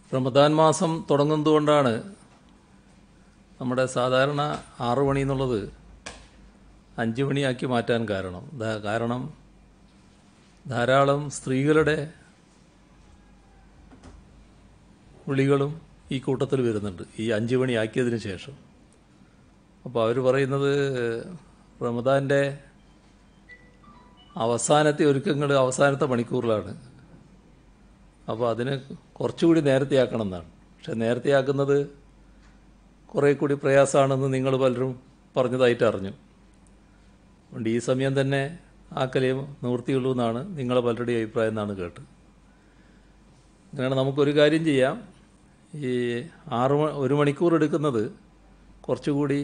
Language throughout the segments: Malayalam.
റമദാൻ മാസം തുടങ്ങുന്നതുകൊണ്ടാണ് നമ്മുടെ സാധാരണ ആറു മണി എന്നുള്ളത് അഞ്ച് മണിയാക്കി മാറ്റാൻ കാരണം ദാ- കാരണം ധാരാളം സ്ത്രീകളുടെ വിളികളും ഈ കൂട്ടത്തിൽ വരുന്നുണ്ട് ഈ അഞ്ച് മണിയാക്കിയതിന് ശേഷം അപ്പോൾ അവർ പറയുന്നത് റമദാൻ്റെ അവസാനത്തെ ഒരുക്കങ്ങൾ അവസാനത്തെ മണിക്കൂറിലാണ് അപ്പോൾ അതിന് കുറച്ചുകൂടി നേരത്തെ ആക്കണം എന്നാണ് പക്ഷെ നേരത്തെ ആക്കുന്നത് കുറേ കൂടി പ്രയാസമാണെന്ന് നിങ്ങൾ പലരും പറഞ്ഞതായിട്ട് അറിഞ്ഞു അതുകൊണ്ട് ഈ സമയം തന്നെ ആക്കലേ നിവൃത്തിയുള്ളൂ എന്നാണ് നിങ്ങളെ പലരുടെയും അഭിപ്രായം എന്നാണ് കേട്ട് അങ്ങനെയാണ് നമുക്കൊരു കാര്യം ചെയ്യാം ഈ ആറ് മ- ഒരു മണിക്കൂർ എടുക്കുന്നത് കുറച്ചുകൂടി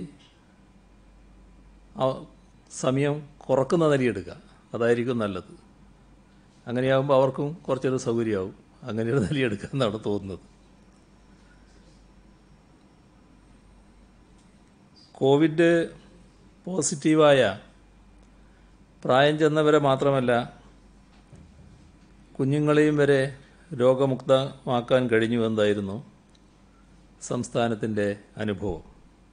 ആ സമയം കുറക്കുന്ന നില എടുക്കുക അതായിരിക്കും നല്ലത് അങ്ങനെയാകുമ്പോൾ അവർക്കും കുറച്ചൊരു സൗകര്യമാവും അങ്ങനെ ഒരു നില എടുക്കുക എന്നാണ് തോന്നുന്നത് കോവിഡ് പോസിറ്റീവായ പ്രായം ചെന്നവരെ മാത്രമല്ല കുഞ്ഞുങ്ങളെയും വരെ രോഗമുക്തമാക്കാൻ കഴിഞ്ഞു എന്നായിരുന്നു സംസ്ഥാനത്തിൻ്റെ അനുഭവം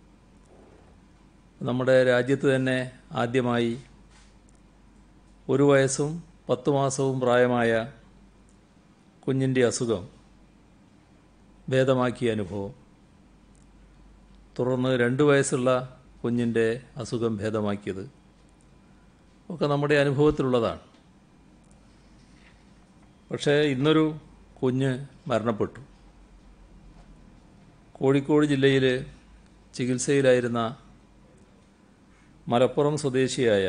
നമ്മുടെ രാജ്യത്ത് തന്നെ ആദ്യമായി ഒരു വയസ്സും പത്ത് മാസവും പ്രായമായ കുഞ്ഞിൻ്റെ അസുഖം ഭേദമാക്കിയ അനുഭവം തുടർന്ന് രണ്ട് വയസ്സുള്ള കുഞ്ഞിൻ്റെ അസുഖം ഭേദമാക്കിയത് ഒക്കെ നമ്മുടെ അനുഭവത്തിലുള്ളതാണ് പക്ഷേ ഇന്നൊരു കുഞ്ഞ് മരണപ്പെട്ടു കോഴിക്കോട് ജില്ലയിൽ ചികിത്സയിലായിരുന്ന മലപ്പുറം സ്വദേശിയായ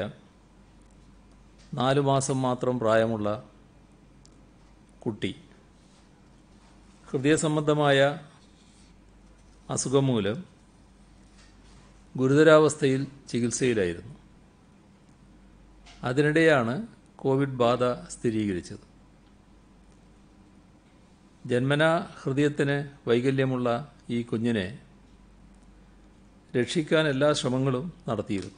നാലു മാസം മാത്രം പ്രായമുള്ള കുട്ടി ഹൃദയ സംബന്ധമായ അസുഖം മൂലം ഗുരുതരാവസ്ഥയിൽ ചികിത്സയിലായിരുന്നു അതിനിടെയാണ് കോവിഡ് ബാധ സ്ഥിരീകരിച്ചത് ജന്മന ഹൃദയത്തിന് വൈകല്യമുള്ള ഈ കുഞ്ഞിനെ രക്ഷിക്കാൻ എല്ലാ ശ്രമങ്ങളും നടത്തിയിരുന്നു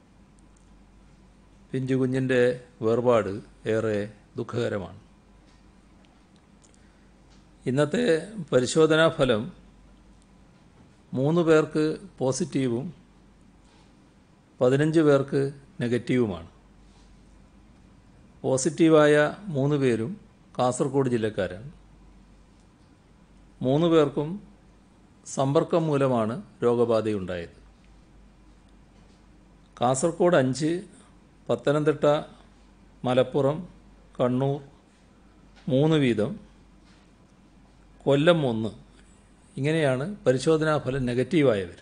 പിഞ്ചു കുഞ്ഞിൻ്റെ വേർപാട് ഏറെ ദുഃഖകരമാണ് ഇന്നത്തെ പരിശോധനാ ഫലം മൂന്ന് പേർക്ക് പോസിറ്റീവും പതിനഞ്ച് പേർക്ക് നെഗറ്റീവുമാണ് പോസിറ്റീവായ മൂന്ന് പേരും കാസർഗോഡ് ജില്ലക്കാരാണ് മൂന്ന് പേർക്കും സമ്പർക്കം മൂലമാണ് രോഗബാധയുണ്ടായത് കാസർഗോഡ് അഞ്ച് പത്തനംതിട്ട മലപ്പുറം കണ്ണൂർ മൂന്ന് വീതം കൊല്ലം ഒന്ന് ഇങ്ങനെയാണ് പരിശോധനാ ഫലം നെഗറ്റീവായവർ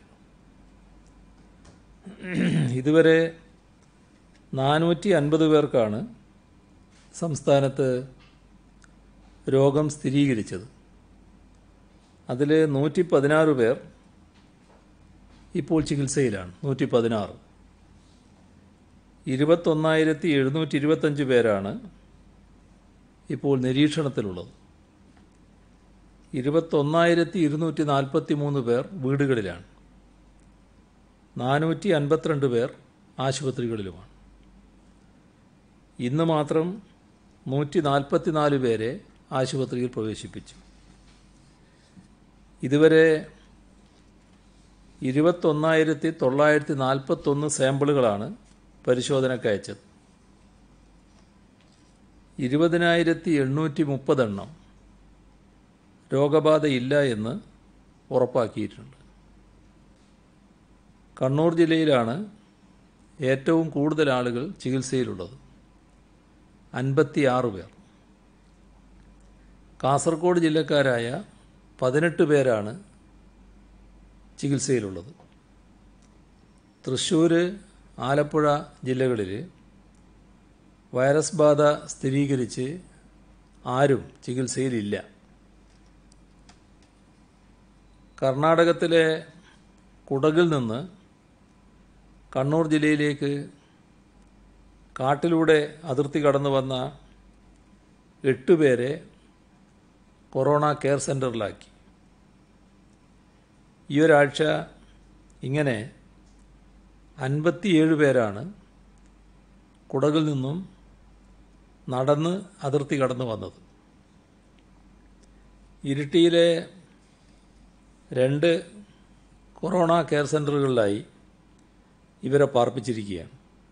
ഇതുവരെ നാനൂറ്റി അൻപത് പേർക്കാണ് സംസ്ഥാനത്ത് രോഗം സ്ഥിരീകരിച്ചത് അതിൽ നൂറ്റി പതിനാറ് പേർ ഇപ്പോൾ ചികിത്സയിലാണ് നൂറ്റി പതിനാറ് ഇരുപത്തൊന്നായിരത്തി എഴുന്നൂറ്റി ഇരുപത്തഞ്ച് പേരാണ് ഇപ്പോൾ നിരീക്ഷണത്തിലുള്ളത് ഇരുപത്തൊന്നായിരത്തി ഇരുന്നൂറ്റി നാൽപ്പത്തി മൂന്ന് പേർ വീടുകളിലാണ് നാനൂറ്റി അൻപത്തിരണ്ട് പേർ ആശുപത്രികളിലുമാണ് ഇന്ന് മാത്രം നൂറ്റി നാൽപ്പത്തിനാല് പേരെ ആശുപത്രിയിൽ പ്രവേശിപ്പിച്ചു ഇതുവരെ ഇരുപത്തൊന്നായിരത്തി തൊള്ളായിരത്തി നാൽപ്പത്തൊന്ന് സാമ്പിളുകളാണ് പരിശോധനയ്ക്ക് അയച്ചത് ഇരുപതിനായിരത്തി എണ്ണൂറ്റി മുപ്പതെണ്ണം രോഗബാധയില്ല എന്ന് ഉറപ്പാക്കിയിട്ടുണ്ട് കണ്ണൂർ ജില്ലയിലാണ് ഏറ്റവും കൂടുതൽ ആളുകൾ ചികിത്സയിലുള്ളത് അൻപത്തിയാറ് പേർ കാസർഗോഡ് ജില്ലക്കാരായ പതിനെട്ട് പേരാണ് ചികിത്സയിലുള്ളത് തൃശ്ശൂർ ആലപ്പുഴ ജില്ലകളിൽ വൈറസ് ബാധ സ്ഥിരീകരിച്ച് ആരും ചികിത്സയിലില്ല കർണാടകത്തിലെ കുടകിൽ നിന്ന് കണ്ണൂർ ജില്ലയിലേക്ക് കാട്ടിലൂടെ അതിർത്തി കടന്നു വന്ന എട്ടുപേരെ കൊറോണ കെയർ സെൻ്ററിലാക്കി ഈ ഒരാഴ്ച ഇങ്ങനെ അൻപത്തിയേഴ് പേരാണ് കുടകിൽ നിന്നും നടന്ന് അതിർത്തി കടന്നു വന്നത് ഇരിട്ടിയിലെ രണ്ട് കൊറോണ കെയർ സെൻ്ററുകളിലായി ഇവരെ പാർപ്പിച്ചിരിക്കുകയാണ്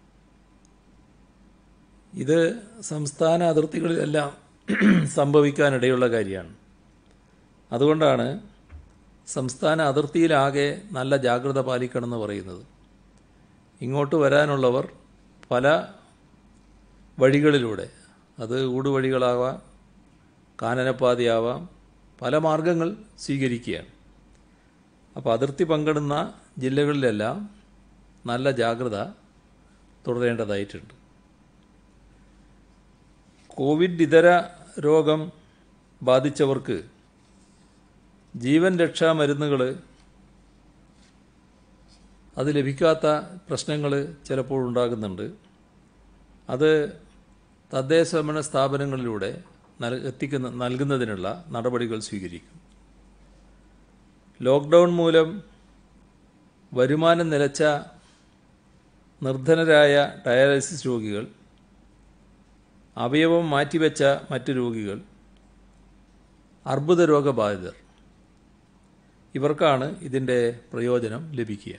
ഇത് സംസ്ഥാന അതിർത്തികളിലെല്ലാം സംഭവിക്കാനിടയുള്ള കാര്യമാണ് അതുകൊണ്ടാണ് സംസ്ഥാന അതിർത്തിയിലാകെ നല്ല ജാഗ്രത പാലിക്കണമെന്ന് പറയുന്നത് ഇങ്ങോട്ട് വരാനുള്ളവർ പല വഴികളിലൂടെ അത് ഊടുവഴികളാവാം കാനനപ്പാതയാവാം പല മാർഗങ്ങൾ സ്വീകരിക്കുകയാണ് അപ്പോൾ അതിർത്തി പങ്കിടുന്ന ജില്ലകളിലെല്ലാം നല്ല ജാഗ്രത തുടരേണ്ടതായിട്ടുണ്ട് കോവിഡ് ഇതര രോഗം ബാധിച്ചവർക്ക് ജീവൻ രക്ഷാ മരുന്നുകൾ അത് ലഭിക്കാത്ത പ്രശ്നങ്ങൾ ചിലപ്പോൾ ഉണ്ടാകുന്നുണ്ട് അത് തദ്ദേശ ഭരണ സ്ഥാപനങ്ങളിലൂടെ നൽ എത്തിക്കുന്ന നൽകുന്നതിനുള്ള നടപടികൾ സ്വീകരിക്കും ലോക്ക്ഡൗൺ മൂലം വരുമാനം നിലച്ച നിർധനരായ ഡയാലിസിസ് രോഗികൾ അവയവം മാറ്റിവെച്ച മറ്റ് രോഗികൾ അർബുദ രോഗബാധിതർ ഇവർക്കാണ് ഇതിൻ്റെ പ്രയോജനം ലഭിക്കുക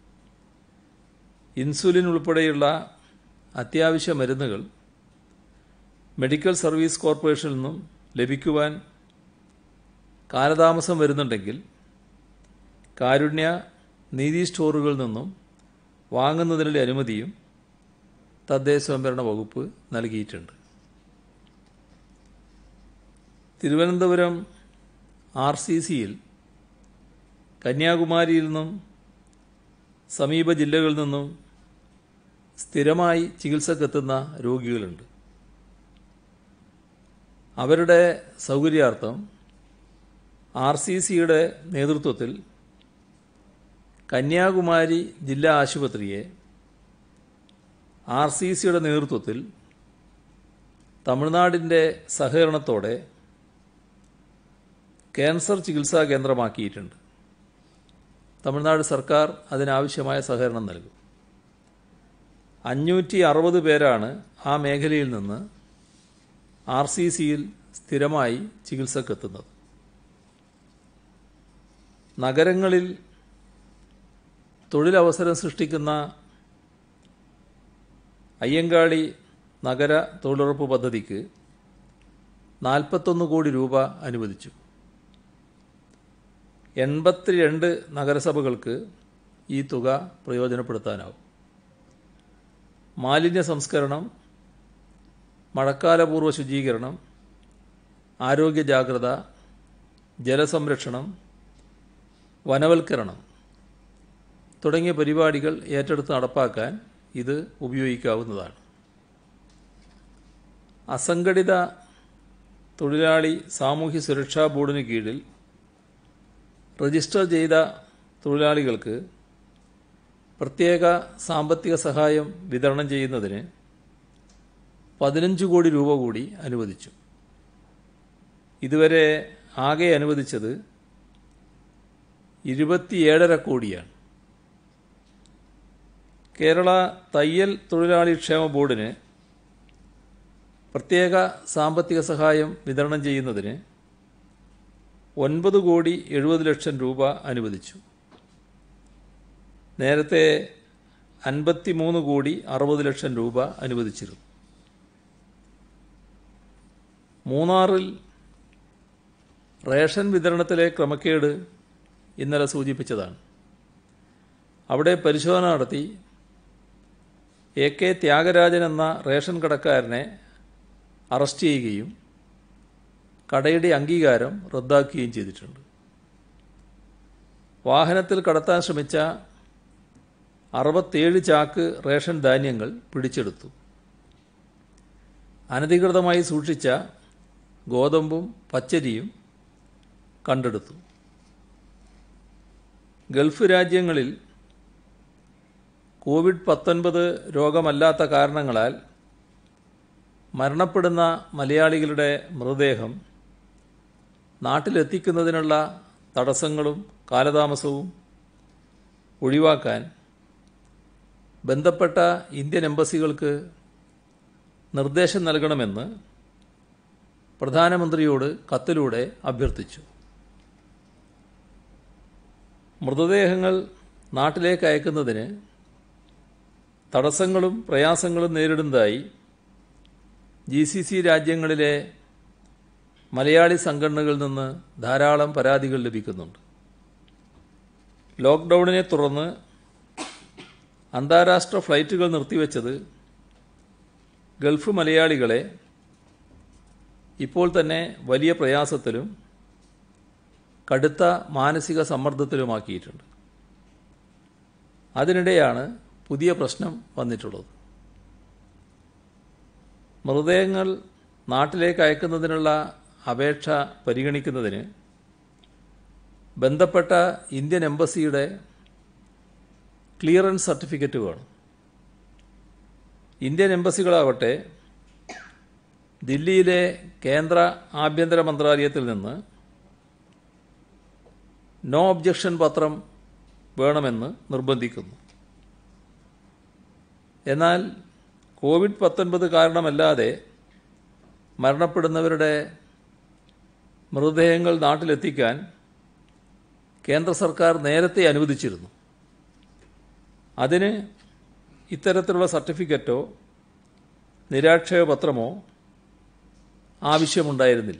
ഇൻസുലിൻ ഉൾപ്പെടെയുള്ള അത്യാവശ്യ മരുന്നുകൾ മെഡിക്കൽ സർവീസ് കോർപ്പറേഷനിൽ നിന്നും ലഭിക്കുവാൻ കാലതാമസം വരുന്നുണ്ടെങ്കിൽ കാരുണ്യ നീതി സ്റ്റോറുകളിൽ നിന്നും വാങ്ങുന്നതിനുള്ള അനുമതിയും തദ്ദേശ സ്വയംഭരണ വകുപ്പ് നൽകിയിട്ടുണ്ട് തിരുവനന്തപുരം ആർ സി സിയിൽ കന്യാകുമാരിയിൽ നിന്നും സമീപ ജില്ലകളിൽ നിന്നും സ്ഥിരമായി ചികിത്സക്കെത്തുന്ന രോഗികളുണ്ട് അവരുടെ സൗകര്യാർത്ഥം ആർ സി സിയുടെ നേതൃത്വത്തിൽ കന്യാകുമാരി ജില്ലാ ആശുപത്രിയെ ആർ സി സിയുടെ നേതൃത്വത്തിൽ തമിഴ്നാടിൻ്റെ സഹകരണത്തോടെ ക്യാൻസർ ചികിത്സാ കേന്ദ്രമാക്കിയിട്ടുണ്ട് തമിഴ്നാട് സർക്കാർ അതിനാവശ്യമായ സഹകരണം നൽകും അഞ്ഞൂറ്റി അറുപത് പേരാണ് ആ മേഖലയിൽ നിന്ന് ആർ സി സിയിൽ സ്ഥിരമായി ചികിത്സക്കെത്തുന്നത് നഗരങ്ങളിൽ തൊഴിലവസരം സൃഷ്ടിക്കുന്ന അയ്യങ്കാളി നഗര തൊഴിലുറപ്പ് പദ്ധതിക്ക് നാൽപ്പത്തൊന്ന് കോടി രൂപ അനുവദിച്ചു എൺപത്തിരണ്ട് നഗരസഭകൾക്ക് ഈ തുക പ്രയോജനപ്പെടുത്താനാവും മാലിന്യ സംസ്കരണം മഴക്കാലപൂർവ്വ ശുചീകരണം ആരോഗ്യ ജാഗ്രത ജലസംരക്ഷണം വനവൽക്കരണം തുടങ്ങിയ പരിപാടികൾ ഏറ്റെടുത്ത് നടപ്പാക്കാൻ ഇത് ഉപയോഗിക്കാവുന്നതാണ് അസംഘടിത തൊഴിലാളി സാമൂഹ്യ സുരക്ഷാ ബോർഡിന് കീഴിൽ രജിസ്റ്റർ ചെയ്ത തൊഴിലാളികൾക്ക് പ്രത്യേക സാമ്പത്തിക സഹായം വിതരണം ചെയ്യുന്നതിന് പതിനഞ്ച് കോടി രൂപ കൂടി അനുവദിച്ചു ഇതുവരെ ആകെ അനുവദിച്ചത് ഇരുപത്തിയേഴര കോടിയാണ് കേരള തയ്യൽ തൊഴിലാളി ക്ഷേമ ബോർഡിന് പ്രത്യേക സാമ്പത്തിക സഹായം വിതരണം ചെയ്യുന്നതിന് ഒൻപത് കോടി എഴുപത് ലക്ഷം രൂപ അനുവദിച്ചു നേരത്തെ അൻപത്തി മൂന്ന് കോടി അറുപത് ലക്ഷം രൂപ അനുവദിച്ചിരുന്നു മൂന്നാറിൽ റേഷൻ വിതരണത്തിലെ ക്രമക്കേട് ഇന്നലെ സൂചിപ്പിച്ചതാണ് അവിടെ പരിശോധന നടത്തി എ കെ ത്യാഗരാജൻ എന്ന റേഷൻ കടക്കാരനെ അറസ്റ്റ് ചെയ്യുകയും കടയുടെ അംഗീകാരം റദ്ദാക്കുകയും ചെയ്തിട്ടുണ്ട് വാഹനത്തിൽ കടത്താൻ ശ്രമിച്ച അറുപത്തേഴ് ചാക്ക് റേഷൻ ധാന്യങ്ങൾ പിടിച്ചെടുത്തു അനധികൃതമായി സൂക്ഷിച്ച ഗോതമ്പും പച്ചരിയും കണ്ടെടുത്തു ഗൾഫ് രാജ്യങ്ങളിൽ കോവിഡ് പത്തൊൻപത് രോഗമല്ലാത്ത കാരണങ്ങളാൽ മരണപ്പെടുന്ന മലയാളികളുടെ മൃതദേഹം നാട്ടിലെത്തിക്കുന്നതിനുള്ള തടസ്സങ്ങളും കാലതാമസവും ഒഴിവാക്കാൻ ബന്ധപ്പെട്ട ഇന്ത്യൻ എംബസികൾക്ക് നിർദ്ദേശം നൽകണമെന്ന് പ്രധാനമന്ത്രിയോട് കത്തിലൂടെ അഭ്യർത്ഥിച്ചു മൃതദേഹങ്ങൾ നാട്ടിലേക്ക് അയക്കുന്നതിന് തടസ്സങ്ങളും പ്രയാസങ്ങളും നേരിടുന്നതായി ജി സി സി രാജ്യങ്ങളിലെ മലയാളി സംഘടനകളിൽ നിന്ന് ധാരാളം പരാതികൾ ലഭിക്കുന്നുണ്ട് ലോക്ക്ഡൗണിനെ തുടർന്ന് അന്താരാഷ്ട്ര ഫ്ലൈറ്റുകൾ നിർത്തിവെച്ചത് ഗൾഫ് മലയാളികളെ ഇപ്പോൾ തന്നെ വലിയ പ്രയാസത്തിലും കടുത്ത മാനസിക സമ്മർദ്ദത്തിലുമാക്കിയിട്ടുണ്ട് അതിനിടെയാണ് പുതിയ പ്രശ്നം വന്നിട്ടുള്ളത് മൃതദേഹങ്ങൾ നാട്ടിലേക്ക് അയക്കുന്നതിനുള്ള അപേക്ഷ പരിഗണിക്കുന്നതിന് ബന്ധപ്പെട്ട ഇന്ത്യൻ എംബസിയുടെ ക്ലിയറൻസ് സർട്ടിഫിക്കറ്റ് വേണം ഇന്ത്യൻ എംബസികളാവട്ടെ ദില്ലിയിലെ കേന്ദ്ര ആഭ്യന്തര മന്ത്രാലയത്തിൽ നിന്ന് നോ ഒബ്ജക്ഷൻ പത്രം വേണമെന്ന് നിർബന്ധിക്കുന്നു എന്നാൽ കോവിഡ് പത്തൊൻപത് കാരണമല്ലാതെ മരണപ്പെടുന്നവരുടെ മൃതദേഹങ്ങൾ നാട്ടിലെത്തിക്കാൻ കേന്ദ്ര സർക്കാർ നേരത്തെ അനുവദിച്ചിരുന്നു അതിന് ഇത്തരത്തിലുള്ള സർട്ടിഫിക്കറ്റോ നിരാക്ഷേപപത്രമോ ആവശ്യമുണ്ടായിരുന്നില്ല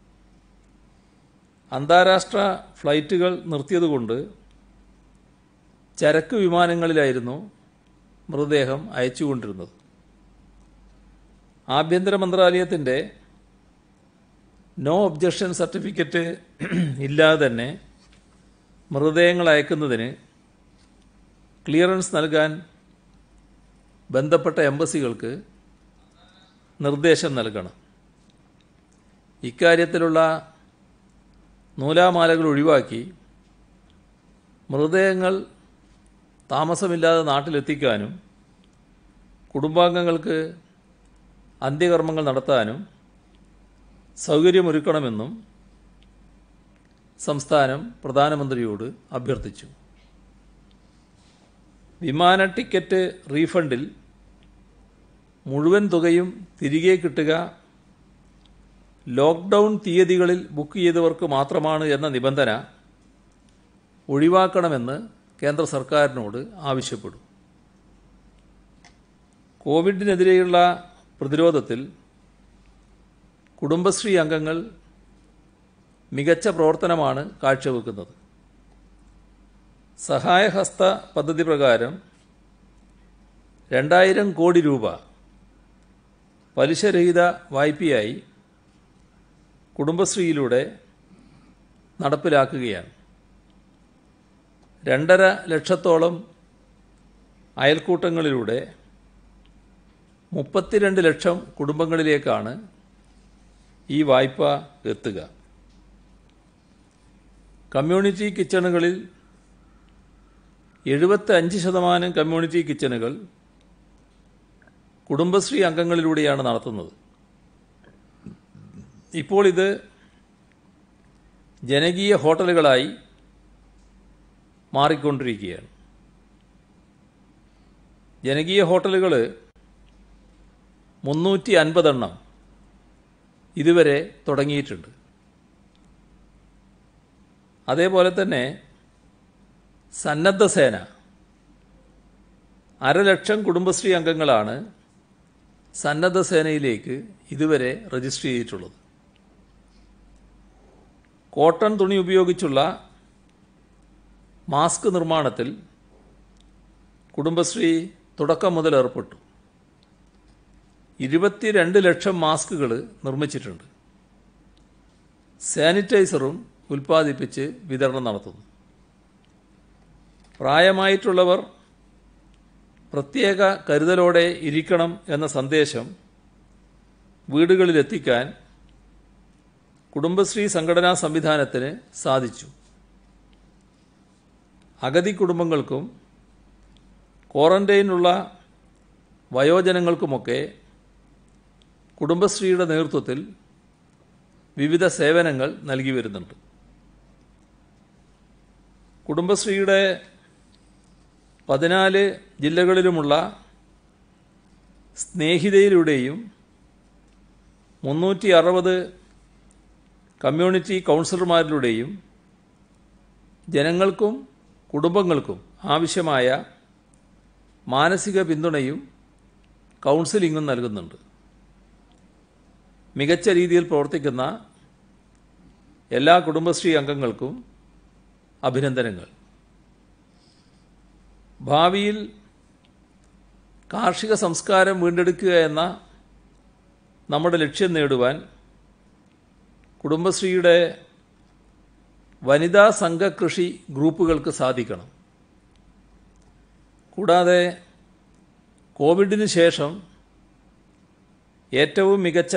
അന്താരാഷ്ട്ര ഫ്ലൈറ്റുകൾ നിർത്തിയതുകൊണ്ട് ചരക്ക് വിമാനങ്ങളിലായിരുന്നു മൃതദേഹം അയച്ചുകൊണ്ടിരുന്നത് ആഭ്യന്തര മന്ത്രാലയത്തിൻ്റെ നോ ഒബ്ജക്ഷൻ സർട്ടിഫിക്കറ്റ് ഇല്ലാതെ തന്നെ മൃതദേഹങ്ങൾ അയക്കുന്നതിന് ക്ലിയറൻസ് നൽകാൻ ബന്ധപ്പെട്ട എംബസികൾക്ക് നിർദ്ദേശം നൽകണം ഇക്കാര്യത്തിലുള്ള നൂലാമാലകൾ ഒഴിവാക്കി മൃതദേഹങ്ങൾ താമസമില്ലാതെ നാട്ടിലെത്തിക്കാനും കുടുംബാംഗങ്ങൾക്ക് അന്ത്യകർമ്മങ്ങൾ നടത്താനും സൗകര്യമൊരുക്കണമെന്നും സംസ്ഥാനം പ്രധാനമന്ത്രിയോട് അഭ്യർത്ഥിച്ചു വിമാന ടിക്കറ്റ് റീഫണ്ടിൽ മുഴുവൻ തുകയും തിരികെ കിട്ടുക ലോക്ക്ഡൗൺ തീയതികളിൽ ബുക്ക് ചെയ്തവർക്ക് മാത്രമാണ് എന്ന നിബന്ധന ഒഴിവാക്കണമെന്ന് കേന്ദ്ര സർക്കാരിനോട് ആവശ്യപ്പെടും കോവിഡിനെതിരെയുള്ള പ്രതിരോധത്തിൽ കുടുംബശ്രീ അംഗങ്ങൾ മികച്ച പ്രവർത്തനമാണ് കാഴ്ചവെക്കുന്നത് സഹായഹസ്ത പദ്ധതി പ്രകാരം രണ്ടായിരം കോടി രൂപ പലിശരഹിത വായ്പയായി കുടുംബശ്രീയിലൂടെ നടപ്പിലാക്കുകയാണ് രണ്ടര ലക്ഷത്തോളം അയൽക്കൂട്ടങ്ങളിലൂടെ മുപ്പത്തിരണ്ട് ലക്ഷം കുടുംബങ്ങളിലേക്കാണ് ഈ വായ്പ എത്തുക കമ്മ്യൂണിറ്റി കിച്ചണുകളിൽ എഴുപത്തി അഞ്ച് ശതമാനം കമ്മ്യൂണിറ്റി കിച്ചണുകൾ കുടുംബശ്രീ അംഗങ്ങളിലൂടെയാണ് നടത്തുന്നത് ഇപ്പോൾ ഇത് ജനകീയ ഹോട്ടലുകളായി മാറിക്കൊണ്ടിരിക്കുകയാണ് ജനകീയ ഹോട്ടലുകൾ മുന്നൂറ്റി അൻപതെണ്ണം ഇതുവരെ തുടങ്ങിയിട്ടുണ്ട് അതേപോലെ തന്നെ സന്നദ്ധ സേന അരലക്ഷം കുടുംബശ്രീ അംഗങ്ങളാണ് സന്നദ്ധ സേനയിലേക്ക് ഇതുവരെ രജിസ്റ്റർ ചെയ്തിട്ടുള്ളത് കോട്ടൺ തുണി ഉപയോഗിച്ചുള്ള മാസ്ക് നിർമ്മാണത്തിൽ കുടുംബശ്രീ തുടക്കം മുതൽ ഏർപ്പെട്ടു ഇരുപത്തിരണ്ട് ലക്ഷം മാസ്കുകൾ നിർമ്മിച്ചിട്ടുണ്ട് സാനിറ്റൈസറും ഉൽപ്പാദിപ്പിച്ച് വിതരണം നടത്തുന്നു പ്രായമായിട്ടുള്ളവർ പ്രത്യേക കരുതലോടെ ഇരിക്കണം എന്ന സന്ദേശം വീടുകളിലെത്തിക്കാൻ കുടുംബശ്രീ സംഘടനാ സംവിധാനത്തിന് സാധിച്ചു അഗതി കുടുംബങ്ങൾക്കും ക്വാറന്റൈനുള്ള വയോജനങ്ങൾക്കുമൊക്കെ കുടുംബശ്രീയുടെ നേതൃത്വത്തിൽ വിവിധ സേവനങ്ങൾ നൽകി വരുന്നുണ്ട് കുടുംബശ്രീയുടെ പതിനാല് ജില്ലകളിലുമുള്ള സ്നേഹിതയിലൂടെയും മുന്നൂറ്റി അറുപത് കമ്മ്യൂണിറ്റി കൗൺസിലർമാരിലൂടെയും ജനങ്ങൾക്കും കുടുംബങ്ങൾക്കും ആവശ്യമായ മാനസിക പിന്തുണയും കൗൺസിലിങ്ങും നൽകുന്നുണ്ട് മികച്ച രീതിയിൽ പ്രവർത്തിക്കുന്ന എല്ലാ കുടുംബശ്രീ അംഗങ്ങൾക്കും അഭിനന്ദനങ്ങൾ ഭാവിയിൽ കാർഷിക സംസ്കാരം വീണ്ടെടുക്കുക എന്ന നമ്മുടെ ലക്ഷ്യം നേടുവാൻ കുടുംബശ്രീയുടെ വനിതാ സംഘകൃഷി ഗ്രൂപ്പുകൾക്ക് സാധിക്കണം കൂടാതെ കോവിഡിന് ശേഷം ഏറ്റവും മികച്ച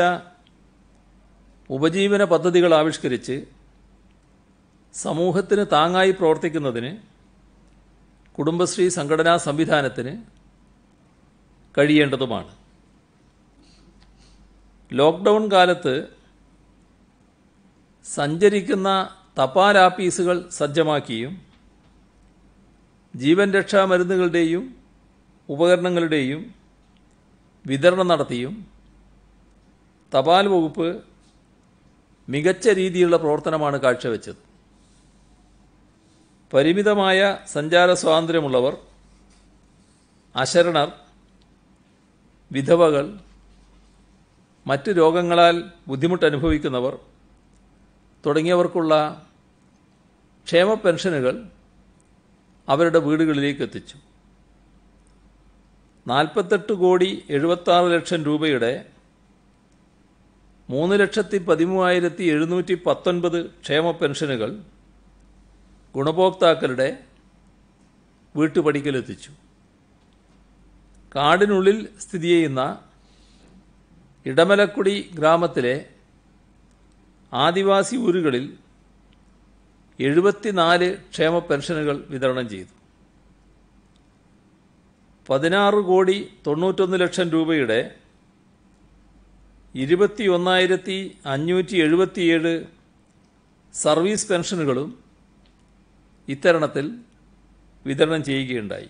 ഉപജീവന പദ്ധതികൾ ആവിഷ്കരിച്ച് സമൂഹത്തിന് താങ്ങായി പ്രവർത്തിക്കുന്നതിന് കുടുംബശ്രീ സംഘടനാ സംവിധാനത്തിന് കഴിയേണ്ടതുമാണ് ലോക്ക്ഡൗൺ കാലത്ത് സഞ്ചരിക്കുന്ന തപാൽ ആപ്പീസുകൾ സജ്ജമാക്കിയും ജീവൻ രക്ഷാ മരുന്നുകളുടെയും ഉപകരണങ്ങളുടെയും വിതരണം നടത്തിയും തപാൽ വകുപ്പ് മികച്ച രീതിയിലുള്ള പ്രവർത്തനമാണ് കാഴ്ചവെച്ചത് പരിമിതമായ സഞ്ചാര സ്വാതന്ത്ര്യമുള്ളവർ അശരണർ വിധവകൾ മറ്റ് രോഗങ്ങളാൽ ബുദ്ധിമുട്ടനുഭവിക്കുന്നവർ തുടങ്ങിയവർക്കുള്ള ക്ഷേമ പെൻഷനുകൾ അവരുടെ വീടുകളിലേക്ക് എത്തിച്ചു നാൽപ്പത്തെട്ട് കോടി എഴുപത്താറ് ലക്ഷം രൂപയുടെ മൂന്ന് ലക്ഷത്തി പതിമൂവായിരത്തി എഴുന്നൂറ്റി പത്തൊൻപത് ക്ഷേമ പെൻഷനുകൾ ഗുണഭോക്താക്കളുടെ വീട്ടുപടിക്കലെത്തിച്ചു കാടിനുള്ളിൽ സ്ഥിതി ചെയ്യുന്ന ഇടമലക്കുടി ഗ്രാമത്തിലെ ആദിവാസി ഊരുകളിൽ എഴുപത്തിനാല് ക്ഷേമ പെൻഷനുകൾ വിതരണം ചെയ്തു പതിനാറ് കോടി തൊണ്ണൂറ്റൊന്ന് ലക്ഷം രൂപയുടെ ഇരുപത്തി ഒന്നായിരത്തി അഞ്ഞൂറ്റി എഴുപത്തിയേഴ് സർവീസ് പെൻഷനുകളും ഇത്തരണത്തിൽ വിതരണം ചെയ്യുകയുണ്ടായി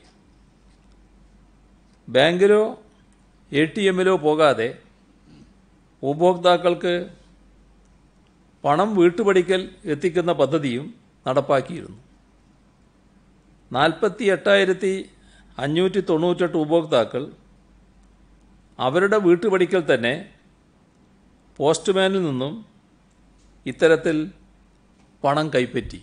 ബാങ്കിലോ എ ടി എമ്മിലോ പോകാതെ ഉപഭോക്താക്കൾക്ക് പണം വീട്ടുപടിക്കൽ എത്തിക്കുന്ന പദ്ധതിയും നടപ്പാക്കിയിരുന്നു നാൽപ്പത്തി എട്ടായിരത്തി അഞ്ഞൂറ്റി തൊണ്ണൂറ്റെട്ട് ഉപഭോക്താക്കൾ അവരുടെ വീട്ടുപടിക്കൽ തന്നെ പോസ്റ്റ്മാനിൽ നിന്നും ഇത്തരത്തിൽ പണം കൈപ്പറ്റി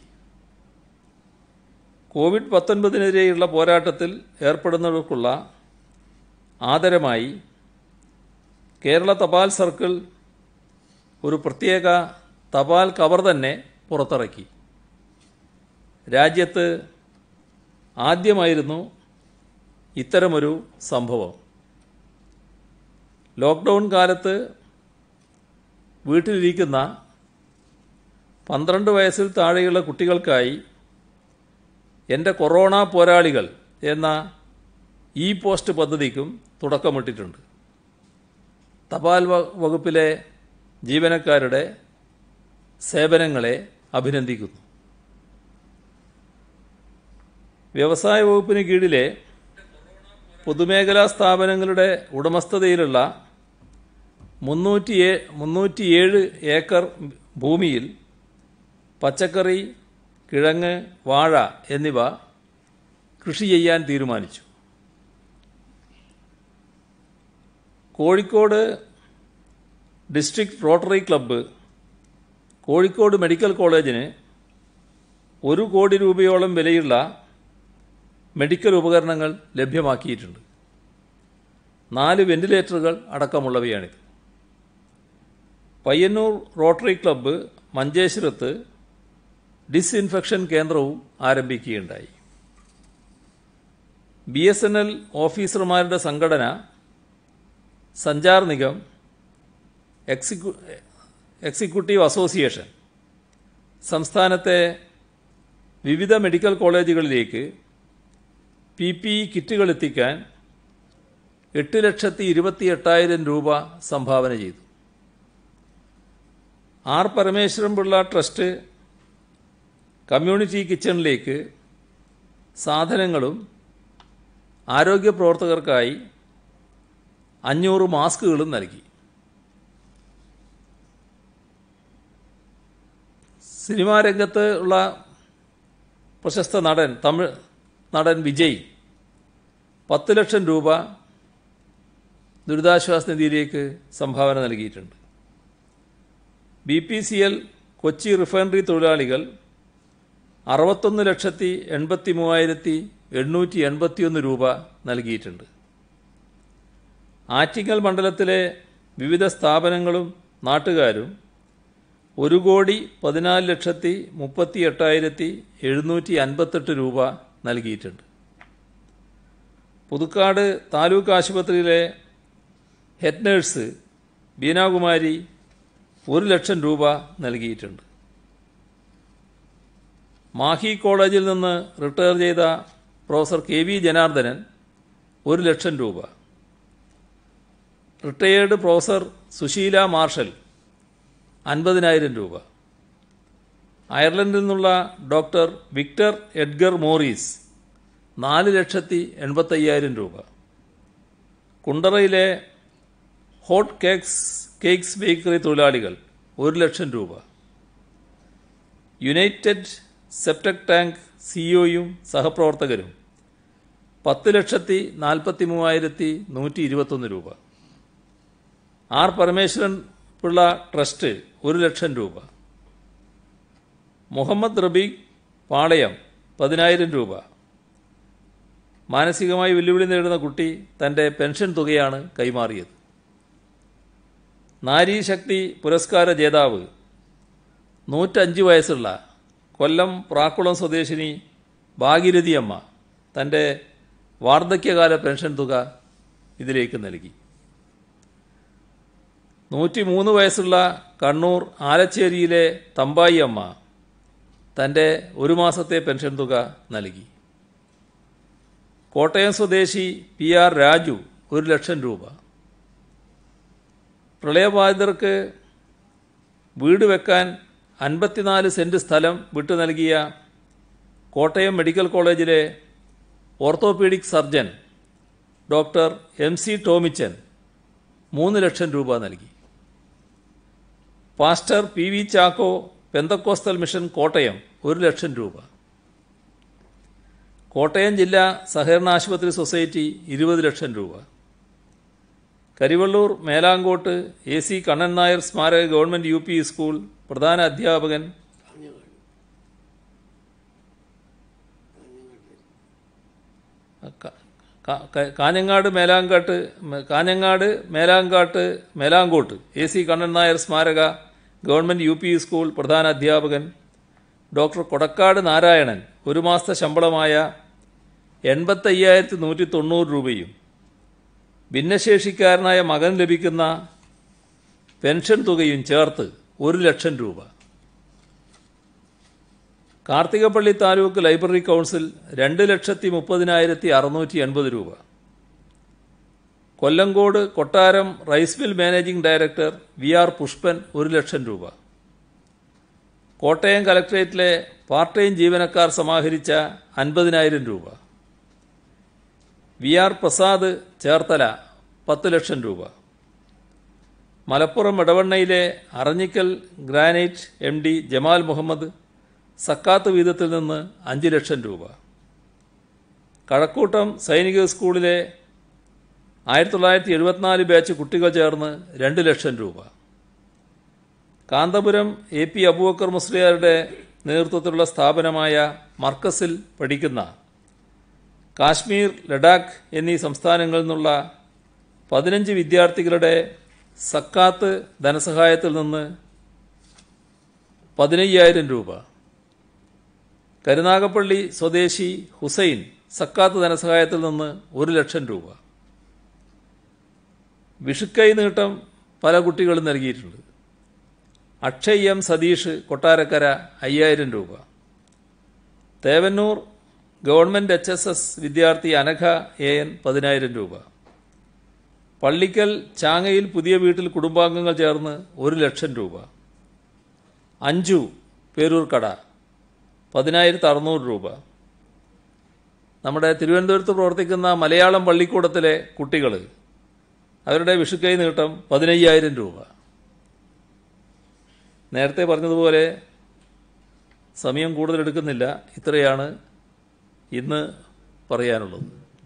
കോവിഡ് പത്തൊൻപതിനെതിരെയുള്ള പോരാട്ടത്തിൽ ഏർപ്പെടുന്നവർക്കുള്ള ആദരമായി കേരള തപാൽ സർക്കിൾ ഒരു പ്രത്യേക തപാൽ കവർ തന്നെ പുറത്തിറക്കി രാജ്യത്ത് ആദ്യമായിരുന്നു ഇത്തരമൊരു സംഭവം ലോക്ക്ഡൗൺ കാലത്ത് വീട്ടിലിരിക്കുന്ന പന്ത്രണ്ട് വയസ്സിൽ താഴെയുള്ള കുട്ടികൾക്കായി എൻ്റെ കൊറോണ പോരാളികൾ എന്ന ഇ പോസ്റ്റ് പദ്ധതിക്കും തുടക്കമിട്ടിട്ടുണ്ട് തപാൽ വ- വകുപ്പിലെ ജീവനക്കാരുടെ സേവനങ്ങളെ അഭിനന്ദിക്കുന്നു വ്യവസായ വകുപ്പിന് കീഴിലെ പൊതുമേഖലാ സ്ഥാപനങ്ങളുടെ ഉടമസ്ഥതയിലുള്ള മുന്നൂറ്റി മുന്നൂറ്റിയേഴ് ഏക്കർ ഭൂമിയിൽ പച്ചക്കറി കിഴങ്ങ് വാഴ എന്നിവ കൃഷി ചെയ്യാൻ തീരുമാനിച്ചു Kozhikode district rotary club Kozhikode medical കോളേജിന് ഒരു കോടി രൂപയോളം വിലയുള്ള മെഡിക്കൽ ഉപകരണങ്ങൾ ലഭ്യമാക്കിയിട്ടുണ്ട് നാല് വെന്റിലേറ്ററുകൾ അടക്കമുള്ളവയാണിത് പയ്യന്നൂർ റോട്ടറി ക്ലബ്ബ് മഞ്ചേശ്വരത്ത് ഡിസ്ഇൻഫെക്ഷൻ കേന്ദ്രവും ആരംഭിക്കുകയുണ്ടായി ബി എസ് എൻ എൽ ഓഫീസർമാരുടെ സംഘടന സഞ്ചാർ നിഗം എക്സിക്യൂ എക്സിക്യൂട്ടീവ് അസോസിയേഷൻ സംസ്ഥാനത്തെ വിവിധ മെഡിക്കൽ കോളേജുകളിലേക്ക് പി പി ഇ കിറ്റുകൾ എത്തിക്കാൻ എട്ട് ലക്ഷത്തി ഇരുപത്തി എട്ടായിരം രൂപ സംഭാവന ചെയ്തു R Parameswaran Pillai trust community കിച്ചണിലേക്ക് സാധനങ്ങളും ആരോഗ്യ പ്രവർത്തകർക്കായി അഞ്ഞൂറ് മാസ്കുകളും നൽകി സിനിമാ രംഗത്ത് ഉള്ള പ്രശസ്ത നടൻ തമിഴ് നടൻ വിജയ് പത്ത് ലക്ഷം രൂപ ദുരിതാശ്വാസ നിധിയിലേക്ക് സംഭാവന നൽകിയിട്ടുണ്ട് B P C L Kochi refinery തൊഴിലാളികൾ അറുപത്തൊന്ന് ലക്ഷത്തി എൺപത്തി മൂവായിരത്തി എണ്ണൂറ്റി എൺപത്തിയൊന്ന് രൂപ നൽകിയിട്ടുണ്ട് ആറ്റിങ്ങൽ മണ്ഡലത്തിലെ വിവിധ സ്ഥാപനങ്ങളും നാട്ടുകാരും ഒരു കോടി പതിനാല് ലക്ഷത്തി മുപ്പത്തി എട്ടായിരത്തി എഴുന്നൂറ്റി അൻപത്തെട്ട് രൂപ നൽകിയിട്ടുണ്ട് പുതുക്കാട് താലൂക്ക് ആശുപത്രിയിലെ ഹെഡ് നേഴ്സ് ബീനാകുമാരി ഒരു ലക്ഷം രൂപ നൽകിയിട്ടുണ്ട് മാഹി കോളേജിൽ നിന്ന് റിട്ടയർ ചെയ്ത പ്രൊഫസർ കെ വി ജനാർദ്ദനൻ ഒരു ലക്ഷം രൂപ റിട്ടയേർഡ് പ്രൊഫസർ സുശീല മാർഷൽ അൻപതിനായിരം രൂപ അയർലൻഡിൽ നിന്നുള്ള ഡോക്ടർ വിക്ടർ എഡ്ഗർ മോറീസ് നാല് ലക്ഷത്തി എൺപത്തയ്യായിരം രൂപ കുണ്ടറയിലെ ഹോട്ട് കേക്സ് കേക്ക്സ് ബേക്കറി തൊഴിലാളികൾ ഒരു ലക്ഷം രൂപ യുണൈറ്റഡ് സെപ്റ്റക് ടാങ്ക് സിഇഒയും സഹപ്രവർത്തകരും പത്ത് ലക്ഷത്തി നാൽപ്പത്തി മൂവായിരത്തി നൂറ്റി ഇരുപത്തൊന്ന് രൂപ ആർ പരമേശ്വരൻ പിള്ള ട്രസ്റ്റ് ഒരു ലക്ഷം രൂപ മുഹമ്മദ് റബീഖ് പാളയം പതിനായിരം രൂപ മാനസികമായി വെല്ലുവിളി നേരിടുന്ന കുട്ടി തൻ്റെ പെൻഷൻ തുകയാണ് കൈമാറിയത് നാരീശക്തി പുരസ്കാര ജേതാവ് നൂറ്റഞ്ച് വയസ്സുള്ള കൊല്ലം പ്രാക്കുളം സ്വദേശിനി ഭാഗീരഥി അമ്മ തൻ്റെ വാർദ്ധക്യകാല പെൻഷൻ തുക ഇതിലേക്ക് നൽകി നൂറ്റി മൂന്ന് വയസ്സുള്ള കണ്ണൂർ ആലച്ചേരിയിലെ തമ്പായി അമ്മ തൻ്റെ ഒരു മാസത്തെ പെൻഷൻ തുക നൽകി കോട്ടയം സ്വദേശി പി ആർ രാജു ഒരു ലക്ഷം രൂപ പ്രളയബാധിതർക്ക് വീട് വെക്കാൻ അൻപത്തിനാല് സെൻറ് സ്ഥലം വിട്ടു നൽകിയ കോട്ടയം മെഡിക്കൽ കോളേജിലെ orthopaedic surgeon doctor M C Tomichan മൂന്ന് ലക്ഷം രൂപ നൽകി pastor P V Chacko pentecostal mission Kottayam ഒരു ലക്ഷം രൂപ കോട്ടയം ജില്ലാ സഹകരണ ആശുപത്രി സൊസൈറ്റി ഇരുപത് ലക്ഷം രൂപ കരിവള്ളൂർ മേലാങ്കോട്ട് എ സി കണ്ണൻ നായർ സ്മാരക ഗവൺമെൻറ് യു പി സ്കൂൾ പ്രധാന അധ്യാപകൻ ക- ക- ക- കാഞ്ഞങ്ങാട് മേലാങ്കാട്ട് മ- കാഞ്ഞങ്ങാട് മേലാങ്കാട്ട് മേലാങ്കോട്ട് എ സി കണ്ണൻ നായർ സ്മാരക ഗവൺമെൻറ് യു പി സ്കൂൾ പ്രധാന അധ്യാപകൻ ഡോക്ടർ കൊടക്കാട് നാരായണൻ ഒരു മാസത്തെ ശമ്പളമായ എൺപത്തയ്യായിരത്തി നൂറ്റി തൊണ്ണൂറ് രൂപയും ഭിന്നശേഷിക്കാരനായ മകൻ ലഭിക്കുന്ന പെൻഷൻ തുകയും ചേർത്ത് ഒരു ലക്ഷം രൂപ കാർത്തികപ്പള്ളി താലൂക്ക് ലൈബ്രറി കൗൺസിൽ രണ്ട് ലക്ഷത്തി മുപ്പതിനായിരത്തി അറുന്നൂറ്റി എൺപത് രൂപ കൊല്ലങ്കോട് കൊട്ടാരം rice mill managing director V R Pushpan ഒരു ലക്ഷം രൂപ കോട്ടയം കലക്ട്രേറ്റിലെ പാർട്ട് ടൈം ജീവനക്കാർ സമാഹരിച്ച അൻപതിനായിരം രൂപ വി ആർ പ്രസാദ് ചേർത്തല പത്ത് ലക്ഷം രൂപ മലപ്പുറം ഇടവണ്ണയിലെ Aranjikkal granite M D Jamal Muhammad സക്കാത്ത് വീതത്തിൽ നിന്ന് അഞ്ച് ലക്ഷം രൂപ കഴക്കൂട്ടം സൈനിക സ്കൂളിലെ ആയിരത്തി തൊള്ളായിരത്തി എഴുപത്തിനാല് ബാച്ച് കുട്ടികൾ ചേർന്ന് രണ്ട് ലക്ഷം രൂപ കാന്തപുരം എ പി അബൂബക്കർ മുസ്ലിയാരുടെ നേതൃത്വത്തിലുള്ള സ്ഥാപനമായ മർക്കസിൽ പഠിക്കുന്ന കാശ്മീർ ലഡാക്ക് എന്നീ സംസ്ഥാനങ്ങളിൽ നിന്നുള്ള പതിനഞ്ച് വിദ്യാർത്ഥികളുടെ സക്കാത്ത് ധനസഹായത്തിൽ നിന്ന് പതിനയ്യായിരം രൂപ കരുനാഗപ്പള്ളി സ്വദേശി ഹുസൈൻ സക്കാത്ത് ധനസഹായത്തിൽ നിന്ന് ഒരു ലക്ഷം രൂപ വിഷുക്കൈ നീട്ടം പല കുട്ടികളും നൽകിയിട്ടുണ്ട് അക്ഷയ് എം സതീഷ് കൊട്ടാരക്കര അയ്യായിരം രൂപ Thevannur government H S S വിദ്യാർത്ഥി അനഘ എ എൻ പതിനായിരം രൂപ പള്ളിക്കൽ ചാങ്ങയിൽ പുതിയ വീട്ടിൽ കുടുംബാംഗങ്ങൾ ചേർന്ന് ഒരു ലക്ഷം രൂപ അഞ്ചു പേരൂർക്കട പതിനായിരത്തി അറുന്നൂറ് രൂപ നമ്മുടെ തിരുവനന്തപുരത്ത് പ്രവർത്തിക്കുന്ന മലയാളം പള്ളിക്കൂടത്തിലെ കുട്ടികൾ അവരുടെ വിഷുക്കൈ നീട്ടം പതിനയ്യായിരം രൂപ നേരത്തെ പറഞ്ഞതുപോലെ സമയം കൂടുതൽ എടുക്കുന്നില്ല ഇത്രയാണ് ഇന്ന് പറയാനുള്ളത്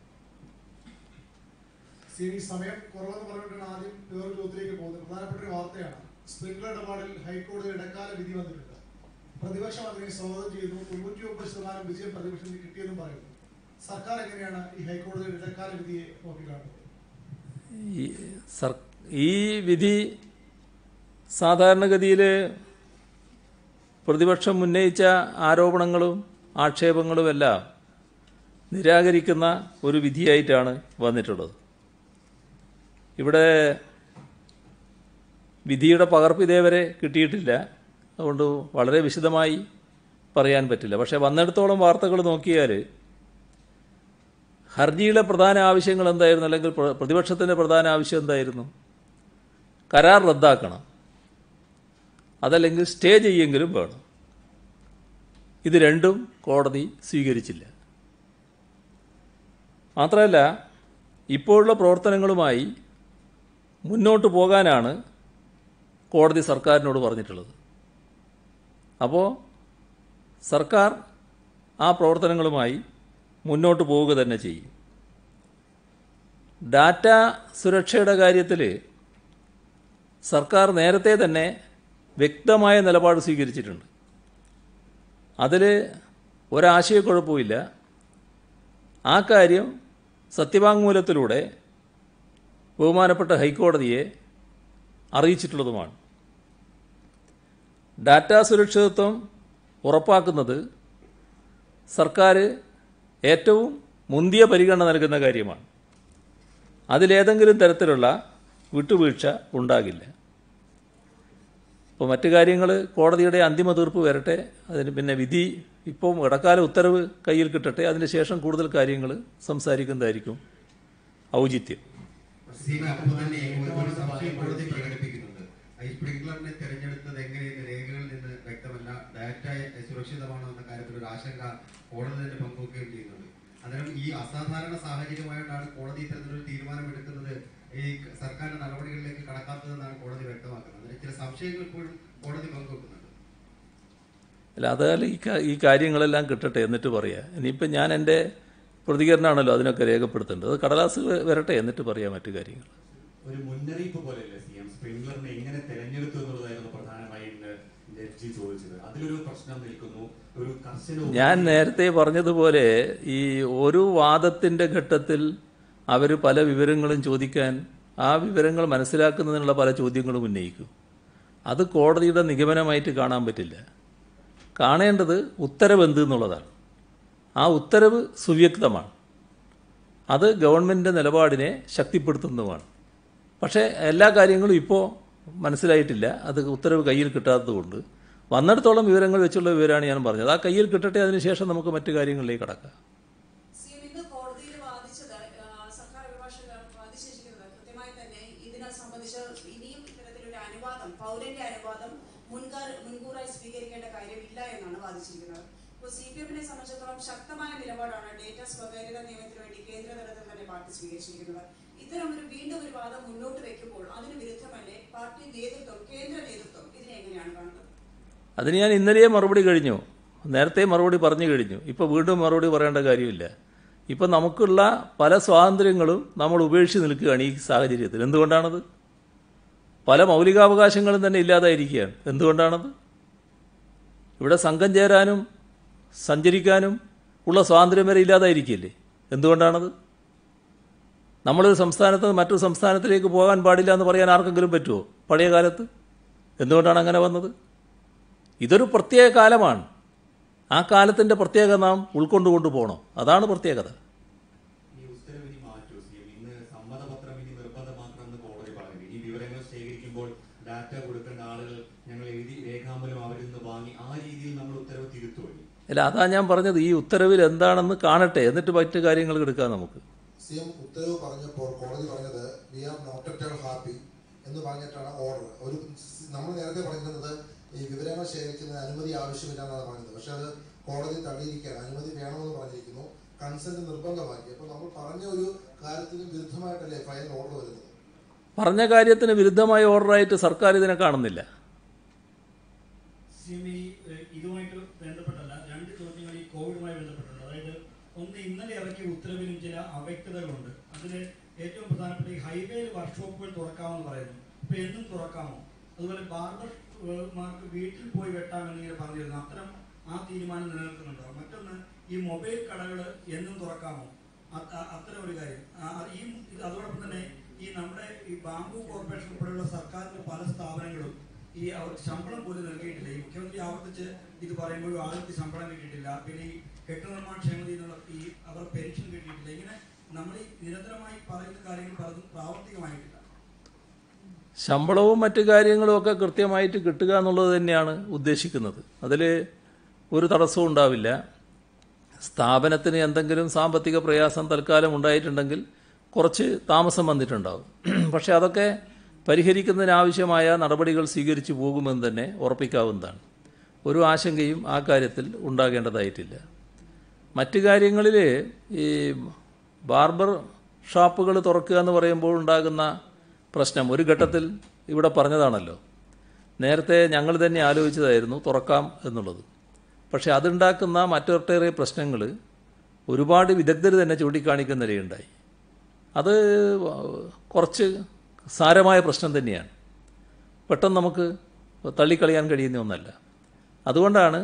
സി വി സമയം കുറവെന്ന് പറഞ്ഞിട്ടാണ് ആദ്യം വേറൊരു ചോദ്യത്തിലേക്ക് പോകുന്നത് പ്രധാനപ്പെട്ട ഒരു വാർത്തയാണ് സ്പ്രിംഗ്ലർ ഇടപാടിൽ ഹൈക്കോടതി ഇടക്കാല വിധി വന്നിട്ടുണ്ട് പ്രതിപക്ഷം അതിനെ സ്വാഗതം ചെയ്യുന്നു തൊണ്ണൂറ്റി ഒമ്പത് ശതമാനം വിജയം പ്രതിപക്ഷത്തിന് കിട്ടിയെന്നും പറയുന്നു സർക്കാർ എങ്ങനെയാണ് ഈ ഹൈക്കോടതിയുടെ ഇടക്കാല വിധിയെ നോക്കിക്കാണുന്നത് ഈ സർ ഈ വിധി സാധാരണഗതിയിൽ പ്രതിപക്ഷം ഉന്നയിച്ച ആരോപണങ്ങളും ആക്ഷേപങ്ങളുമെല്ലാം നിരാകരിക്കുന്ന ഒരു വിധിയായിട്ടാണ് വന്നിട്ടുള്ളത് ഇവിടെ വിധിയുടെ പകർപ്പ് ഇതേവരെ കിട്ടിയിട്ടില്ല അതുകൊണ്ട് വളരെ വിശദമായി പറയാൻ പറ്റില്ല പക്ഷേ വന്നിടത്തോളം വാർത്തകൾ നോക്കിയാൽ ഹർജിയിലെ പ്രധാന ആവശ്യങ്ങൾ എന്തായിരുന്നു അല്ലെങ്കിൽ പ്ര- പ്രതിപക്ഷത്തിൻ്റെ പ്രധാന ആവശ്യം എന്തായിരുന്നു കരാർ റദ്ദാക്കണം അതല്ലെങ്കിൽ സ്റ്റേ ചെയ്യെങ്കിലും വേണം ഇത് രണ്ടും കോടതി സ്വീകരിച്ചില്ല മാത്രമല്ല ഇപ്പോഴുള്ള പ്രവർത്തനങ്ങളുമായി മുന്നോട്ട് പോകാനാണ് കോടതി സർക്കാരിനോട് പറഞ്ഞിട്ടുള്ളത് അപ്പോൾ സർക്കാർ ആ പ്രവർത്തനങ്ങളുമായി മുന്നോട്ട് പോവുക തന്നെ ചെയ്യും ഡാറ്റ സുരക്ഷയുടെ കാര്യത്തിൽ സർക്കാർ നേരത്തെ തന്നെ വ്യക്തമായ നിലപാട് സ്വീകരിച്ചിട്ടുണ്ട് അതിൽ ഒരാശയക്കുഴപ്പമില്ല ആ കാര്യം സത്യവാങ്മൂലത്തിലൂടെ ബഹുമാനപ്പെട്ട ഹൈക്കോടതിയെ അറിയിച്ചിട്ടുള്ളതുമാണ് ഡാറ്റാ സുരക്ഷിതത്വം ഉറപ്പാക്കുന്നത് സർക്കാർ ഏറ്റവും മുന്തിയ പരിഗണന നൽകുന്ന കാര്യമാണ് അതിലേതെങ്കിലും തരത്തിലുള്ള വിട്ടുവീഴ്ച ഉണ്ടാകില്ല ഇപ്പോൾ മറ്റു കാര്യങ്ങൾ കോടതിയുടെ അന്തിമ തീർപ്പ് വരട്ടെ അതിന് പിന്നെ വിധി ഇപ്പം ഇടക്കാല ഉത്തരവ് കയ്യിൽ കിട്ടട്ടെ അതിന് ശേഷം കൂടുതൽ കാര്യങ്ങൾ സംസാരിക്കുന്നതായിരിക്കും ഔചിത്യം സീമ അപ്പോൾ തന്നെ ഒരുപാട് സംശയം കോടതി പ്രകടിപ്പിക്കുന്നുണ്ട് ഈ സ്പ്രിംഗ്ലറിനെ തിരഞ്ഞെടുത്തത് എങ്ങനെയെന്ന് രേഖകളിൽ നിന്ന് വ്യക്തമല്ല ഡാറ്റ സുരക്ഷിതമാണോ എന്ന കാര്യത്തിൽ ഒരു ആശങ്ക കോടതി തന്നെ പങ്കുവെക്കുകയും ചെയ്യുന്നുണ്ട് അന്നേരം ഈ അസാധാരണ സാഹചര്യമായിട്ടാണ് കോടതി ഇത്തരത്തിലൊരു തീരുമാനം എടുക്കുന്നത് ഈ സർക്കാരിന്റെ നടപടികളിലേക്ക് കടക്കാത്തതെന്നാണ് കോടതി വ്യക്തമാക്കുന്നത് അതിന് ചില സംശയങ്ങൾ ഇപ്പോഴും കോടതി പങ്കുവെക്കുന്നുണ്ട് അല്ല അതല്ല ഈ കാ- ഈ കാര്യങ്ങളെല്ലാം കിട്ടട്ടെ എന്നിട്ട് പറയാം ഇനിയിപ്പം ഞാൻ എൻ്റെ പ്രതികരണമാണല്ലോ അതിനൊക്കെ രേഖപ്പെടുത്തേണ്ടത് അത് കടലാസ് വ- വരട്ടെ എന്നിട്ട് പറയാം മറ്റു കാര്യങ്ങൾ ഒരു മുന്നറിയിപ്പ് പോലെയല്ലേ സി എം സ്പ്രിംഗ്ലറിനെ എങ്ങനെ തെരഞ്ഞെടുത്തു എന്നുള്ളതായിരുന്നു പ്രധാനമായും ഇന്ന് ജഡ്ജി ചോദിച്ചത് അതിലൊരു പ്രശ്നം നിൽക്കുന്നു ഒരു കർശന ഞാൻ നേരത്തെ പറഞ്ഞതുപോലെ ഈ ഒരു വാദത്തിൻ്റെ ഘട്ടത്തിൽ അവർ പല വിവരങ്ങളും ചോദിക്കാൻ ആ വിവരങ്ങൾ മനസ്സിലാക്കുന്നതിനുള്ള പല ചോദ്യങ്ങളും ഉന്നയിക്കും അത് കോടതിയുടെ നിഗമനമായിട്ട് കാണാൻ പറ്റില്ല കാണേണ്ടത് ഉത്തരവ് എന്ത് എന്നുള്ളതാണ് ആ ഉത്തരവ് സുവ്യക്തമാണ് അത് ഗവൺമെൻറ്റിൻ്റെ നിലപാടിനെ ശക്തിപ്പെടുത്തുന്നതുമാണ് പക്ഷേ എല്ലാ കാര്യങ്ങളും ഇപ്പോൾ മനസ്സിലായിട്ടില്ല അത് ഉത്തരവ് കയ്യിൽ കിട്ടാത്തതുകൊണ്ട് വന്നിടത്തോളം വിവരങ്ങൾ വെച്ചുള്ള വിവരമാണ് ഞാൻ പറഞ്ഞത് ആ കയ്യിൽ കിട്ടട്ടെ അതിനുശേഷം നമുക്ക് മറ്റു കാര്യങ്ങളിലേക്ക് കടക്കാം സി എം ഇന്ന് കോടതിയിൽ വാദിച്ചത് ആ, സർക്കാർ അഭിഭാഷകർ വാദിച്ചിരിക്കുന്നത് കൃത്യമായി തന്നെ ഇതിനെ സംബന്ധിച്ച് ഇനിയും ഇത്തരത്തിലൊരു അനുവാദം പൗരന്റെ അനുവാദം മുൻകാർ മുൻകൂറായി സ്വീകരിക്കേണ്ട കാര്യമില്ല എന്നാണ് വാദിച്ചിരിക്കുന്നത് ഇപ്പോൾ സി പി എമ്മിനെ സംബന്ധിച്ചിടത്തോളം ശക്തമായ നിലപാടാണ് ഡേറ്റ സ്വകാര്യത നിയമത്തിന് വേണ്ടി കേന്ദ്ര തലത്തിൽ തന്നെ പാർട്ടി സ്വീകരിച്ചിരിക്കുന്നത് ഇത്തരം ഒരു വീണ്ടും ഒരു വാദം മുന്നോട്ട് വെക്കുമ്പോൾ അതിന് വിരുദ്ധമല്ലേ പാർട്ടി നേതൃത്വം കേന്ദ്ര നേതൃത്വം ഇതിനെ എങ്ങനെയാണ് കാണുന്നത് അതിന് ഞാൻ ഇന്നലെയെ മറുപടി കഴിഞ്ഞു നേരത്തെ മറുപടി പറഞ്ഞു കഴിഞ്ഞു ഇപ്പോൾ വീണ്ടും മറുപടി പറയേണ്ട കാര്യമില്ല ഇപ്പം നമുക്കുള്ള പല സ്വാതന്ത്ര്യങ്ങളും നമ്മൾ ഉപേക്ഷിച്ച് നിൽക്കുകയാണ് ഈ സാഹചര്യത്തിൽ എന്തുകൊണ്ടാണത് പല മൗലികാവകാശങ്ങളും തന്നെ ഇല്ലാതായിരിക്കുകയാണ് എന്തുകൊണ്ടാണത് ഇവിടെ സംഘം ചേരാനും സഞ്ചരിക്കാനും ഉള്ള സ്വാതന്ത്ര്യം വരെ ഇല്ലാതായിരിക്കില്ലേ എന്തുകൊണ്ടാണത് നമ്മളൊരു സംസ്ഥാനത്ത് നിന്ന് മറ്റൊരു സംസ്ഥാനത്തിലേക്ക് പോകാൻ പാടില്ല എന്ന് പറയാൻ ആർക്കെങ്കിലും പറ്റുമോ പഴയ കാലത്ത് എന്തുകൊണ്ടാണ് അങ്ങനെ വന്നത് ഇതൊരു പ്രത്യേക കാലമാണ് ആ കാലത്തിൻ്റെ പ്രത്യേകത നാം ഉൾക്കൊണ്ടുകൊണ്ട് പോകണം അതാണ് പ്രത്യേകത ഈ ഉത്തരവ് ഇനി മാറ്റൂ സി എം ഇന്ന് സമ്മതപത്രം ഇനി നിർബന്ധമാക്കണമെന്ന് കോടതി പറഞ്ഞു ഈ വിവരങ്ങൾ ശേഖരിക്കുമ്പോൾ ഡാറ്റ കൊടുക്കേണ്ട ആളുകൾ ഞങ്ങൾ എഴുതി രേഖാമൂലം അവരിൽ നിന്ന് വാങ്ങി ആ രീതിയിൽ നമ്മൾ ഉത്തരവ് തിരുത്തുമോ ഇനി? അല്ല അതാ ഞാൻ പറഞ്ഞത് ഈ ഉത്തരവിൽ എന്താണെന്ന് കാണട്ടെ എന്നിട്ട് മറ്റു കാര്യങ്ങൾ എടുക്കാം നമുക്ക് സി എം ഉത്തരവ് പറഞ്ഞപ്പോൾ കോടതി പറഞ്ഞത് we are not at all happy എന്ന് പറഞ്ഞിട്ടാണ് ഓർഡർ ഒരു നമ്മൾ നേരത്തെ പറഞ്ഞിരുന്നത് ഈ വിവരങ്ങൾ ശേഖരിക്കുന്നതിന് അനുമതി ആവശ്യമില്ല എന്നാണ് പറഞ്ഞത് പക്ഷെ അത് കോടതി തള്ളിയിരിക്കുകയാണ് അനുമതി വേണമെന്ന് പറഞ്ഞിരിക്കുന്നു കൺസെന്റ് നിർബന്ധമാക്കി അപ്പോൾ നമ്മൾ പറഞ്ഞ ഒരു കാര്യത്തിന് വിരുദ്ധമായിട്ടല്ലേ ഫയൽ ഓർഡർ വരുന്നത് പറഞ്ഞ കാര്യത്തിന് വിരുദ്ധമായ ഓർഡറായിട്ട് സർക്കാർ ഇതിനെ കാണുന്നില്ല സി എം ഇ ഇതുമായിട്ട് ബന്ധപ്പെട്ടല്ല രണ്ട് ചോദ്യങ്ങൾ ഈ കോവിഡുമായി ബന്ധപ്പെട്ടുണ്ട് അതായത് ഒന്ന് ഇന്നലെ ഇറക്കിയ ഉത്തരവിലും ചില അവ്യക്തതകളുണ്ട് അതിൽ ഏറ്റവും പ്രധാനപ്പെട്ട ഈ ഹൈവേയിൽ വർക്ക്ഷോപ്പുകൾ തുറക്കാമെന്ന് പറയുന്നു ഇപ്പൊ എന്നും തുറക്കാമോ അതുപോലെ ബാർബർ ഏഹ്, മാർക്ക് വീട്ടിൽ പോയി വെട്ടാമെന്ന് ഇങ്ങനെ പറഞ്ഞിരുന്നു അത്തരം ആ തീരുമാനം നിലനിൽക്കുന്നുണ്ടോ മറ്റൊന്ന് ഈ മൊബൈൽ കടകൾ എന്നും തുറക്കാമോ അ- അ- അത്തരം ഒരു കാര്യം ആ, ഈ ഇത് അതോടൊപ്പം തന്നെ ഈ നമ്മുടെ ഈ ബാംബു കോർപ്പറേഷൻ ഉൾപ്പെടെയുള്ള സർക്കാരിന്റെ പല സ്ഥാപനങ്ങളും ഈ അവർക്ക് ശമ്പളം പോലും നൽകിയിട്ടില്ല ഈ മുഖ്യമന്ത്രി ആവർത്തിച്ച് ഇത് പറയുമ്പോഴും ആളുകൾക്ക് ശമ്പളം കിട്ടിയിട്ടില്ല പിന്നെ ഈ കെട്ടിട നിർമ്മാണ ക്ഷേമതി എന്നുള്ള ഈ അവർ പെൻഷൻ കിട്ടിയിട്ടില്ല ഇങ്ങനെ നമ്മൾ ഈ നിരന്തരമായി പറയുന്ന കാര്യങ്ങൾ പലതും പ്രാവർത്തികമായിട്ടില്ല ശമ്പളവും മറ്റു കാര്യങ്ങളും ഒക്കെ കൃത്യമായിട്ട് കിട്ടുക എന്നുള്ളത് തന്നെയാണ് ഉദ്ദേശിക്കുന്നത് അതിൽ ഒരു തടസ്സവും ഉണ്ടാവില്ല സ്ഥാപനത്തിന് എന്തെങ്കിലും സാമ്പത്തിക പ്രയാസം തൽക്കാലം ഉണ്ടായിട്ടുണ്ടെങ്കിൽ കുറച്ച് താമസം വന്നിട്ടുണ്ടാവും പക്ഷെ അതൊക്കെ പരിഹരിക്കുന്നതിനാവശ്യമായ നടപടികൾ സ്വീകരിച്ചു പോകുമെന്ന് തന്നെ ഉറപ്പിക്കാവുന്നതാണ് ഒരു ആശങ്കയും ആ കാര്യത്തിൽ ഉണ്ടാകേണ്ടതായിട്ടില്ല മറ്റു കാര്യങ്ങളിൽ ഈ ബാർബർ ഷാപ്പുകൾ തുറക്കുക എന്ന് പറയുമ്പോൾ ഉണ്ടാകുന്ന പ്രശ്നം ഒരു ഘട്ടത്തിൽ ഇവിടെ പറഞ്ഞതാണല്ലോ നേരത്തെ ഞങ്ങൾ തന്നെ ആലോചിച്ചതായിരുന്നു തുറക്കാം എന്നുള്ളത് പക്ഷേ അതുണ്ടാക്കുന്ന മറ്റൊട്ടേറെ പ്രശ്നങ്ങൾ ഒരുപാട് വിദഗ്ധർ തന്നെ ചൂണ്ടിക്കാണിക്കുന്നിടയുണ്ടായി അത് കുറച്ച് സാരമായ പ്രശ്നം തന്നെയാണ് പെട്ടെന്ന് നമുക്ക് തള്ളിക്കളയാൻ കഴിയുന്ന ഒന്നല്ല അതുകൊണ്ടാണ്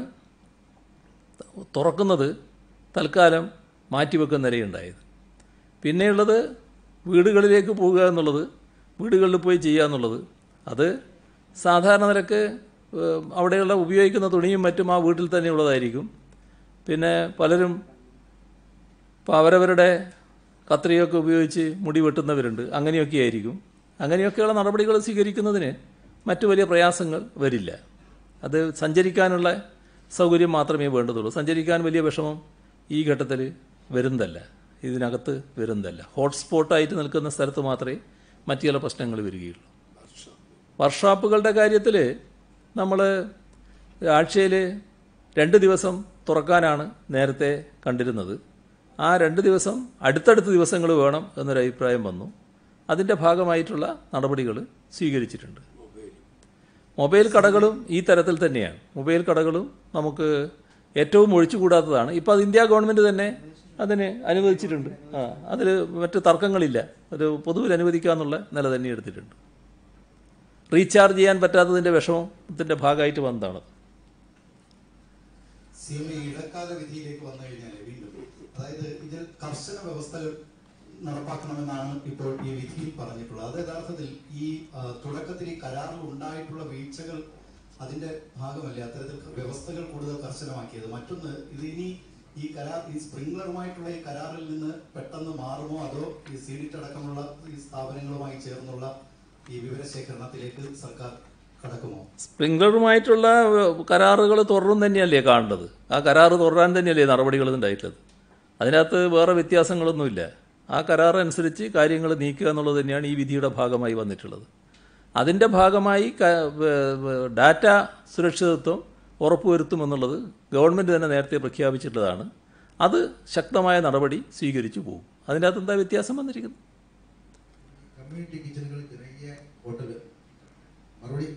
തുറക്കുന്നത് തൽക്കാലം മാറ്റിവെക്കുന്ന നിലയുണ്ടായത് പിന്നെയുള്ളത് വീടുകളിലേക്ക് പോകുക എന്നുള്ളത് വീടുകളിൽ പോയി ചെയ്യുക എന്നുള്ളത് അത് സാധാരണ നിലക്ക് ഏഹ്, അവിടെയുള്ള ഉപയോഗിക്കുന്ന തുണിയും മറ്റും ആ വീട്ടിൽ തന്നെ ഉള്ളതായിരിക്കും പിന്നെ പലരും ഇപ്പോൾ അവരവരുടെ കത്രികയൊക്കെ ഉപയോഗിച്ച് മുടി വെട്ടുന്നവരുണ്ട് അങ്ങനെയൊക്കെ ആയിരിക്കും അങ്ങനെയൊക്കെയുള്ള നടപടികൾ സ്വീകരിക്കുന്നതിന് മറ്റു വലിയ പ്രയാസങ്ങൾ വരില്ല അത് സഞ്ചരിക്കാനുള്ള സൗകര്യം മാത്രമേ വേണ്ടതുള്ളൂ സഞ്ചരിക്കാൻ വലിയ വിഷമം ഈ ഘട്ടത്തിൽ വരുന്നതല്ല ഇതിനകത്ത് വരുന്നതല്ല ഹോട്ട്സ്പോട്ടായിട്ട് നിൽക്കുന്ന സ്ഥലത്ത് മാത്രമേ മറ്റു ചില പ്രശ്നങ്ങൾ വരികയുള്ളൂ വർക്ക്ഷോപ്പുകളുടെ കാര്യത്തിൽ നമ്മൾ ആഴ്ചയിൽ രണ്ട് ദിവസം തുറക്കാനാണ് നേരത്തെ കണ്ടിരുന്നത് ആ രണ്ട് ദിവസം അടുത്തടുത്ത ദിവസങ്ങൾ വേണം എന്നൊരു അഭിപ്രായം വന്നു അതിൻ്റെ ഭാഗമായിട്ടുള്ള നടപടികൾ സ്വീകരിച്ചിട്ടുണ്ട് മൊബൈൽ കടകളും ഈ തരത്തിൽ തന്നെയാണ് മൊബൈൽ കടകളും നമുക്ക് ഏറ്റവും ഒഴിച്ചുകൂടാത്തതാണ് ഇപ്പോൾ അത് ഇന്ത്യ ഗവൺമെൻറ് തന്നെ അതിന് അനുവദിച്ചിട്ടുണ്ട് ആ അതിൽ മറ്റ് തർക്കങ്ങളില്ല ഒരു പൊതുവിൽ അനുവദിക്കാന്നുള്ള നില തന്നെ എടുത്തിട്ടുണ്ട് റീചാർജ് ചെയ്യാൻ പറ്റാത്തതിൻ്റെ വിഷമത്തിൻ്റെ ഭാഗമായിട്ട് വന്നതാണത് സി എം ഇ ഇടക്കാല വിധിയിലേക്ക് വന്നു കഴിഞ്ഞാൽ വീണ്ടും അതായത് ഇതിൽ കർശന വ്യവസ്ഥകൾ നടപ്പാക്കണമെന്നാണ് ഇപ്പോൾ ഈ വിധിയിൽ പറഞ്ഞിട്ടുള്ളത് അത് യഥാർത്ഥത്തിൽ ഈ ആ, തുടക്കത്തിൽ ഈ കരാറിൽ ഉണ്ടായിട്ടുള്ള വീഴ്ചകൾ അതിന്റെ ഭാഗമല്ലേ അത്തരത്തിൽ വ്യവസ്ഥകൾ കൂടുതൽ കർശനമാക്കിയത് മറ്റൊന്ന് ഇത് ഇനി ഈ കരാർ ഈ സ്പ്രിംഗ്ലറുമായിട്ടുള്ള ഈ കരാറിൽ നിന്ന് പെട്ടെന്ന് മാറുമോ അതോ ഈ സീഡിറ്റ് അടക്കമുള്ള ഈ സ്ഥാപനങ്ങളുമായി ചേർന്നുള്ള ഈ വിവരശേഖരണത്തിലേക്ക് സർക്കാർ കടക്കുമോ സ്പ്രിംഗ്ലറുമായിട്ടുള്ള കരാറുകൾ തുടരും തന്നെയല്ലേ കാണേണ്ടത് ആ കരാറ് തുടരാൻ തന്നെയല്ലേ നടപടികൾ ഉണ്ടായിട്ടുള്ളത് അതിനകത്ത് വേറെ വ്യത്യാസങ്ങളൊന്നുമില്ല ആ കരാർ അനുസരിച്ച് കാര്യങ്ങൾ നീക്കുക എന്നുള്ളത് തന്നെയാണ് ഈ വിധിയുടെ ഭാഗമായി വന്നിട്ടുള്ളത് അതിൻ്റെ ഭാഗമായി ക- വ- വ- ഡാറ്റ സുരക്ഷിതത്വം ഉറപ്പുവരുത്തുമെന്നുള്ളത് ഗവൺമെൻറ് തന്നെ നേരത്തെ പ്രഖ്യാപിച്ചിട്ടുള്ളതാണ് അത് ശക്തമായ നടപടി സ്വീകരിച്ചു പോകും അതിൻ്റെ അകത്ത് എന്താ വ്യത്യാസം വന്നിരിക്കുന്നത് കമ്മ്യൂണിറ്റി കിച്ചണുകൾ ജനകീയ ഹോട്ടൽ മറുപടി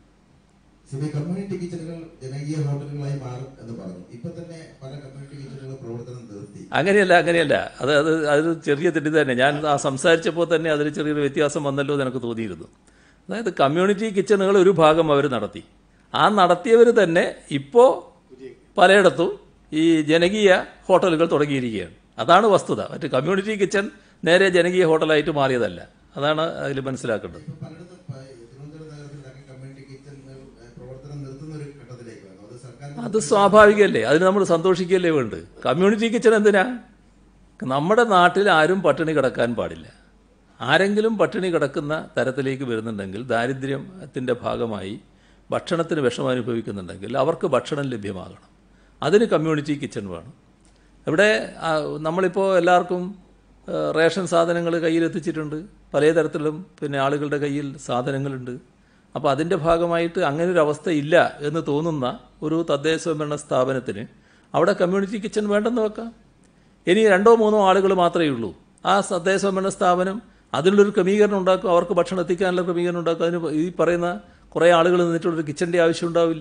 സിബി കമ്മ്യൂണിറ്റി കിച്ചണുകൾ ജനകീയ ഹോട്ടലുകളായി മാറും എന്ന് പറഞ്ഞു ഇപ്പൊ തന്നെ പല കമ്മ്യൂണിറ്റി കിച്ചണുകൾ പ്രവർത്തനം നിർത്തി അങ്ങനെയല്ല അങ്ങനെയല്ല അത് അത് അതൊരു ചെറിയ തെറ്റി തന്നെ ഞാൻ ആ സംസാരിച്ചപ്പോൾ തന്നെ അതിൽ ചെറിയൊരു വ്യത്യാസം വന്നല്ലോ എന്ന് എനിക്ക് തോന്നിയിരുന്നു അതായത് കമ്മ്യൂണിറ്റി കിച്ചണുകൾ ഒരു ഭാഗം അവർ നടത്തി ആ നടത്തിയവർ തന്നെ ഇപ്പോൾ പലയിടത്തും ഈ ജനകീയ ഹോട്ടലുകൾ തുടങ്ങിയിരിക്കുകയാണ് അതാണ് വസ്തുത മറ്റ് കമ്മ്യൂണിറ്റി കിച്ചൺ നേരെ ജനകീയ ഹോട്ടലായിട്ട് മാറിയതല്ല അതാണ് അതിൽ മനസ്സിലാക്കേണ്ടത് ഇപ്പൊ പലയിടത്തും പ- തിരുവനന്തപുരം നഗരത്തിലൊക്കെ കമ്മ്യൂണിറ്റി കിച്ചണുകൾ ഏഹ്, പ്രവർത്തനം നിർത്തുന്ന ഒരു ഘട്ടത്തിലേക്ക് വന്നു അത് സർക്കാർ അത് സ്വാഭാവികമല്ലേ അതിന് നമ്മൾ സന്തോഷിക്കുകയല്ലേ വേണ്ടത് കമ്മ്യൂണിറ്റി കിച്ചൺ എന്തിനാ നമ്മുടെ നാട്ടിൽ ആരും പട്ടിണി കിടക്കാൻ പാടില്ല ആരെങ്കിലും പട്ടിണി കിടക്കുന്ന തരത്തിലേക്ക് വരുന്നുണ്ടെങ്കിൽ ദാരിദ്ര്യത്തിൻ്റെ ഭാഗമായി ഭക്ഷണത്തിന് വിഷമം അനുഭവിക്കുന്നുണ്ടെങ്കിൽ അവർക്ക് ഭക്ഷണം ലഭ്യമാകണം അതിന് കമ്മ്യൂണിറ്റി കിച്ചൺ വേണം ഇവിടെ ആ, നമ്മളിപ്പോൾ എല്ലാവർക്കും ആ, റേഷൻ സാധനങ്ങൾ കയ്യിലെത്തിച്ചിട്ടുണ്ട് പലതരത്തിലും പിന്നെ ആളുകളുടെ കയ്യിൽ സാധനങ്ങളുണ്ട് അപ്പോൾ അതിൻ്റെ ഭാഗമായിട്ട് അങ്ങനെ ഒരു അവസ്ഥ ഇല്ല എന്ന് തോന്നുന്ന ഒരു തദ്ദേശ സ്വയംഭരണ സ്ഥാപനത്തിന് അവിടെ കമ്മ്യൂണിറ്റി കിച്ചൺ വേണ്ടെന്ന് വെക്കാം ഇനി രണ്ടോ മൂന്നോ ആളുകൾ മാത്രമേ ഉള്ളൂ ആ തദ്ദേശ സ്വയംഭരണ സ്ഥാപനം അതിനുള്ളൊരു ക്രമീകരണം ഉണ്ടാക്കും അവർക്ക് ഭക്ഷണം എത്തിക്കാനുള്ള ക്രമീകരണം ഉണ്ടാക്കും അതിന് ഈ പറയുന്ന കുറേ ആളുകൾ നിന്നിട്ടുള്ളൊരു കിച്ചൻ്റെ ആവശ്യം ഉണ്ടാവില്ല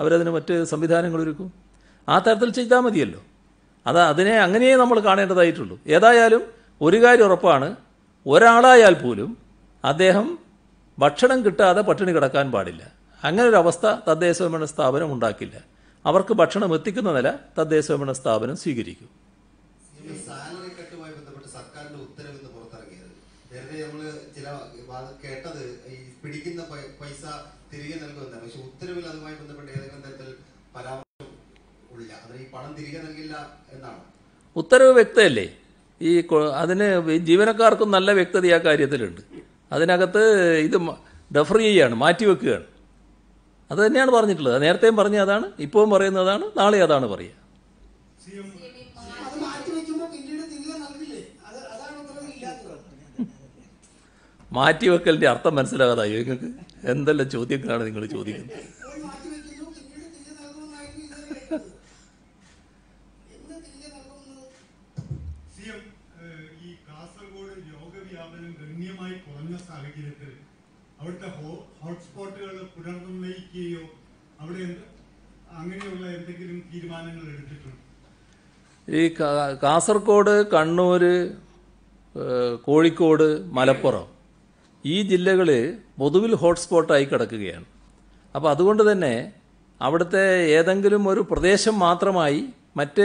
അവരതിന് മറ്റ് സംവിധാനങ്ങൾ ഒരുക്കും ആ തരത്തിൽ ചെയ്താൽ മതിയല്ലോ അത് അതിനെ അങ്ങനെയേ നമ്മൾ കാണേണ്ടതായിട്ടുള്ളൂ ഏതായാലും ഒരു കാര്യം ഉറപ്പാണ് ഒരാളായാൽ പോലും അദ്ദേഹം ഭക്ഷണം കിട്ടാതെ പട്ടിണി കിടക്കാൻ പാടില്ല അങ്ങനെ ഒരു അവസ്ഥ തദ്ദേശ സ്വയംഭരണ സ്ഥാപനം ഉണ്ടാക്കില്ല അവർക്ക് ഭക്ഷണം എത്തിക്കുന്ന നില തദ്ദേശ സ്വയംഭരണ സ്ഥാപനം സ്വീകരിക്കും ഈ സാലറി കട്ടുമായി ബന്ധപ്പെട്ട് സർക്കാരിന്റെ ഉത്തരവ് ഇന്ന് പുറത്തിറങ്ങിയത് നേരത്തെ നമ്മൾ ചില വാദ- കേട്ടത് ഈ പിടിക്കുന്ന പൈ- പൈസ തിരികെ നൽകുമെന്നാണ് പക്ഷെ ഉത്തരവിൽ അതുമായി ബന്ധപ്പെട്ട് ഏതെങ്കിലും തരത്തിൽ പരാമർശം ഇല്ല അതിന് ഈ പണം തിരികെ നൽകില്ല എന്നാണ് ഉത്തരവ് വ്യക്തമല്ലേ ഈ കൊ- അതിന് ഈ ജീവനക്കാർക്കും നല്ല വ്യക്തത ആ കാര്യത്തിലുണ്ട് അതിനകത്ത് ഇത് മ- ഡെഫർ ചെയ്യുകയാണ് മാറ്റിവെക്കുകയാണ് അത് തന്നെയാണ് പറഞ്ഞിട്ടുള്ളത് നേരത്തെയും പറഞ്ഞ അതാണ് ഇപ്പോഴും പറയുന്നതാണ് നാളെ അതാണ് പറയുക അത് മാറ്റി വെക്കുമ്പോൾ പിന്നീട് തിരികെ നൽകില്ലേ അത് അതാണ് ഉത്തരവിൽ ഇല്ലാത്തത് മാറ്റിവെക്കലിൻ്റെ അർത്ഥം മനസ്സിലാകാതായോ നിങ്ങൾക്ക് എന്തെല്ലാം ചോദ്യങ്ങളാണ് നിങ്ങൾ ചോദിക്കുന്നത് ഇപ്പോൾ മാറ്റി വെക്കുന്നു പിന്നീട് തിരികെ നൽകുമെന്നായിരുന്നു ഇതുവരെ കേട്ടത് എന്ന് തിരികെ നൽകുന്നത് സി എം ഏഹ്, ഈ കാസർഗോഡ് രോഗവ്യാപനം ഗണ്യമായി കുറഞ്ഞ സാഹചര്യത്തിൽ അവിടുത്തെ ഹോ- ഹോട്ട്സ്പോട്ടുകൾ പുനർനിർണയിക്കുകയോ അവിടെ എന്ത് അങ്ങനെയുള്ള എന്തെങ്കിലും തീരുമാനങ്ങൾ എടുത്തിട്ടുണ്ടോ ഈ കാ- കാസർഗോഡ് കണ്ണൂർ ഏഹ്, കോഴിക്കോട് മലപ്പുറം ഈ ജില്ലകൾ പൊതുവിൽ ഹോട്ട്സ്പോട്ടായി കിടക്കുകയാണ് അപ്പോൾ അതുകൊണ്ട് തന്നെ അവിടുത്തെ ഏതെങ്കിലും ഒരു പ്രദേശം മാത്രമായി മറ്റ്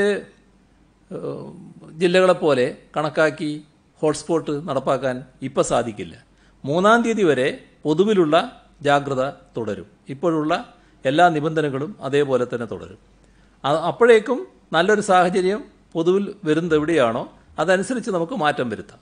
ഏഹ്, ജില്ലകളെപ്പോലെ കണക്കാക്കി ഹോട്ട്സ്പോട്ട് നടപ്പാക്കാൻ ഇപ്പം സാധിക്കില്ല മൂന്നാം തീയതി വരെ പൊതുവിലുള്ള ജാഗ്രത തുടരും ഇപ്പോഴുള്ള എല്ലാ നിബന്ധനകളും അതേപോലെ തന്നെ തുടരും അ- അപ്പോഴേക്കും നല്ലൊരു സാഹചര്യം പൊതുവിൽ വരുന്നത് എവിടെയാണോ അതനുസരിച്ച് നമുക്ക് മാറ്റം വരുത്താം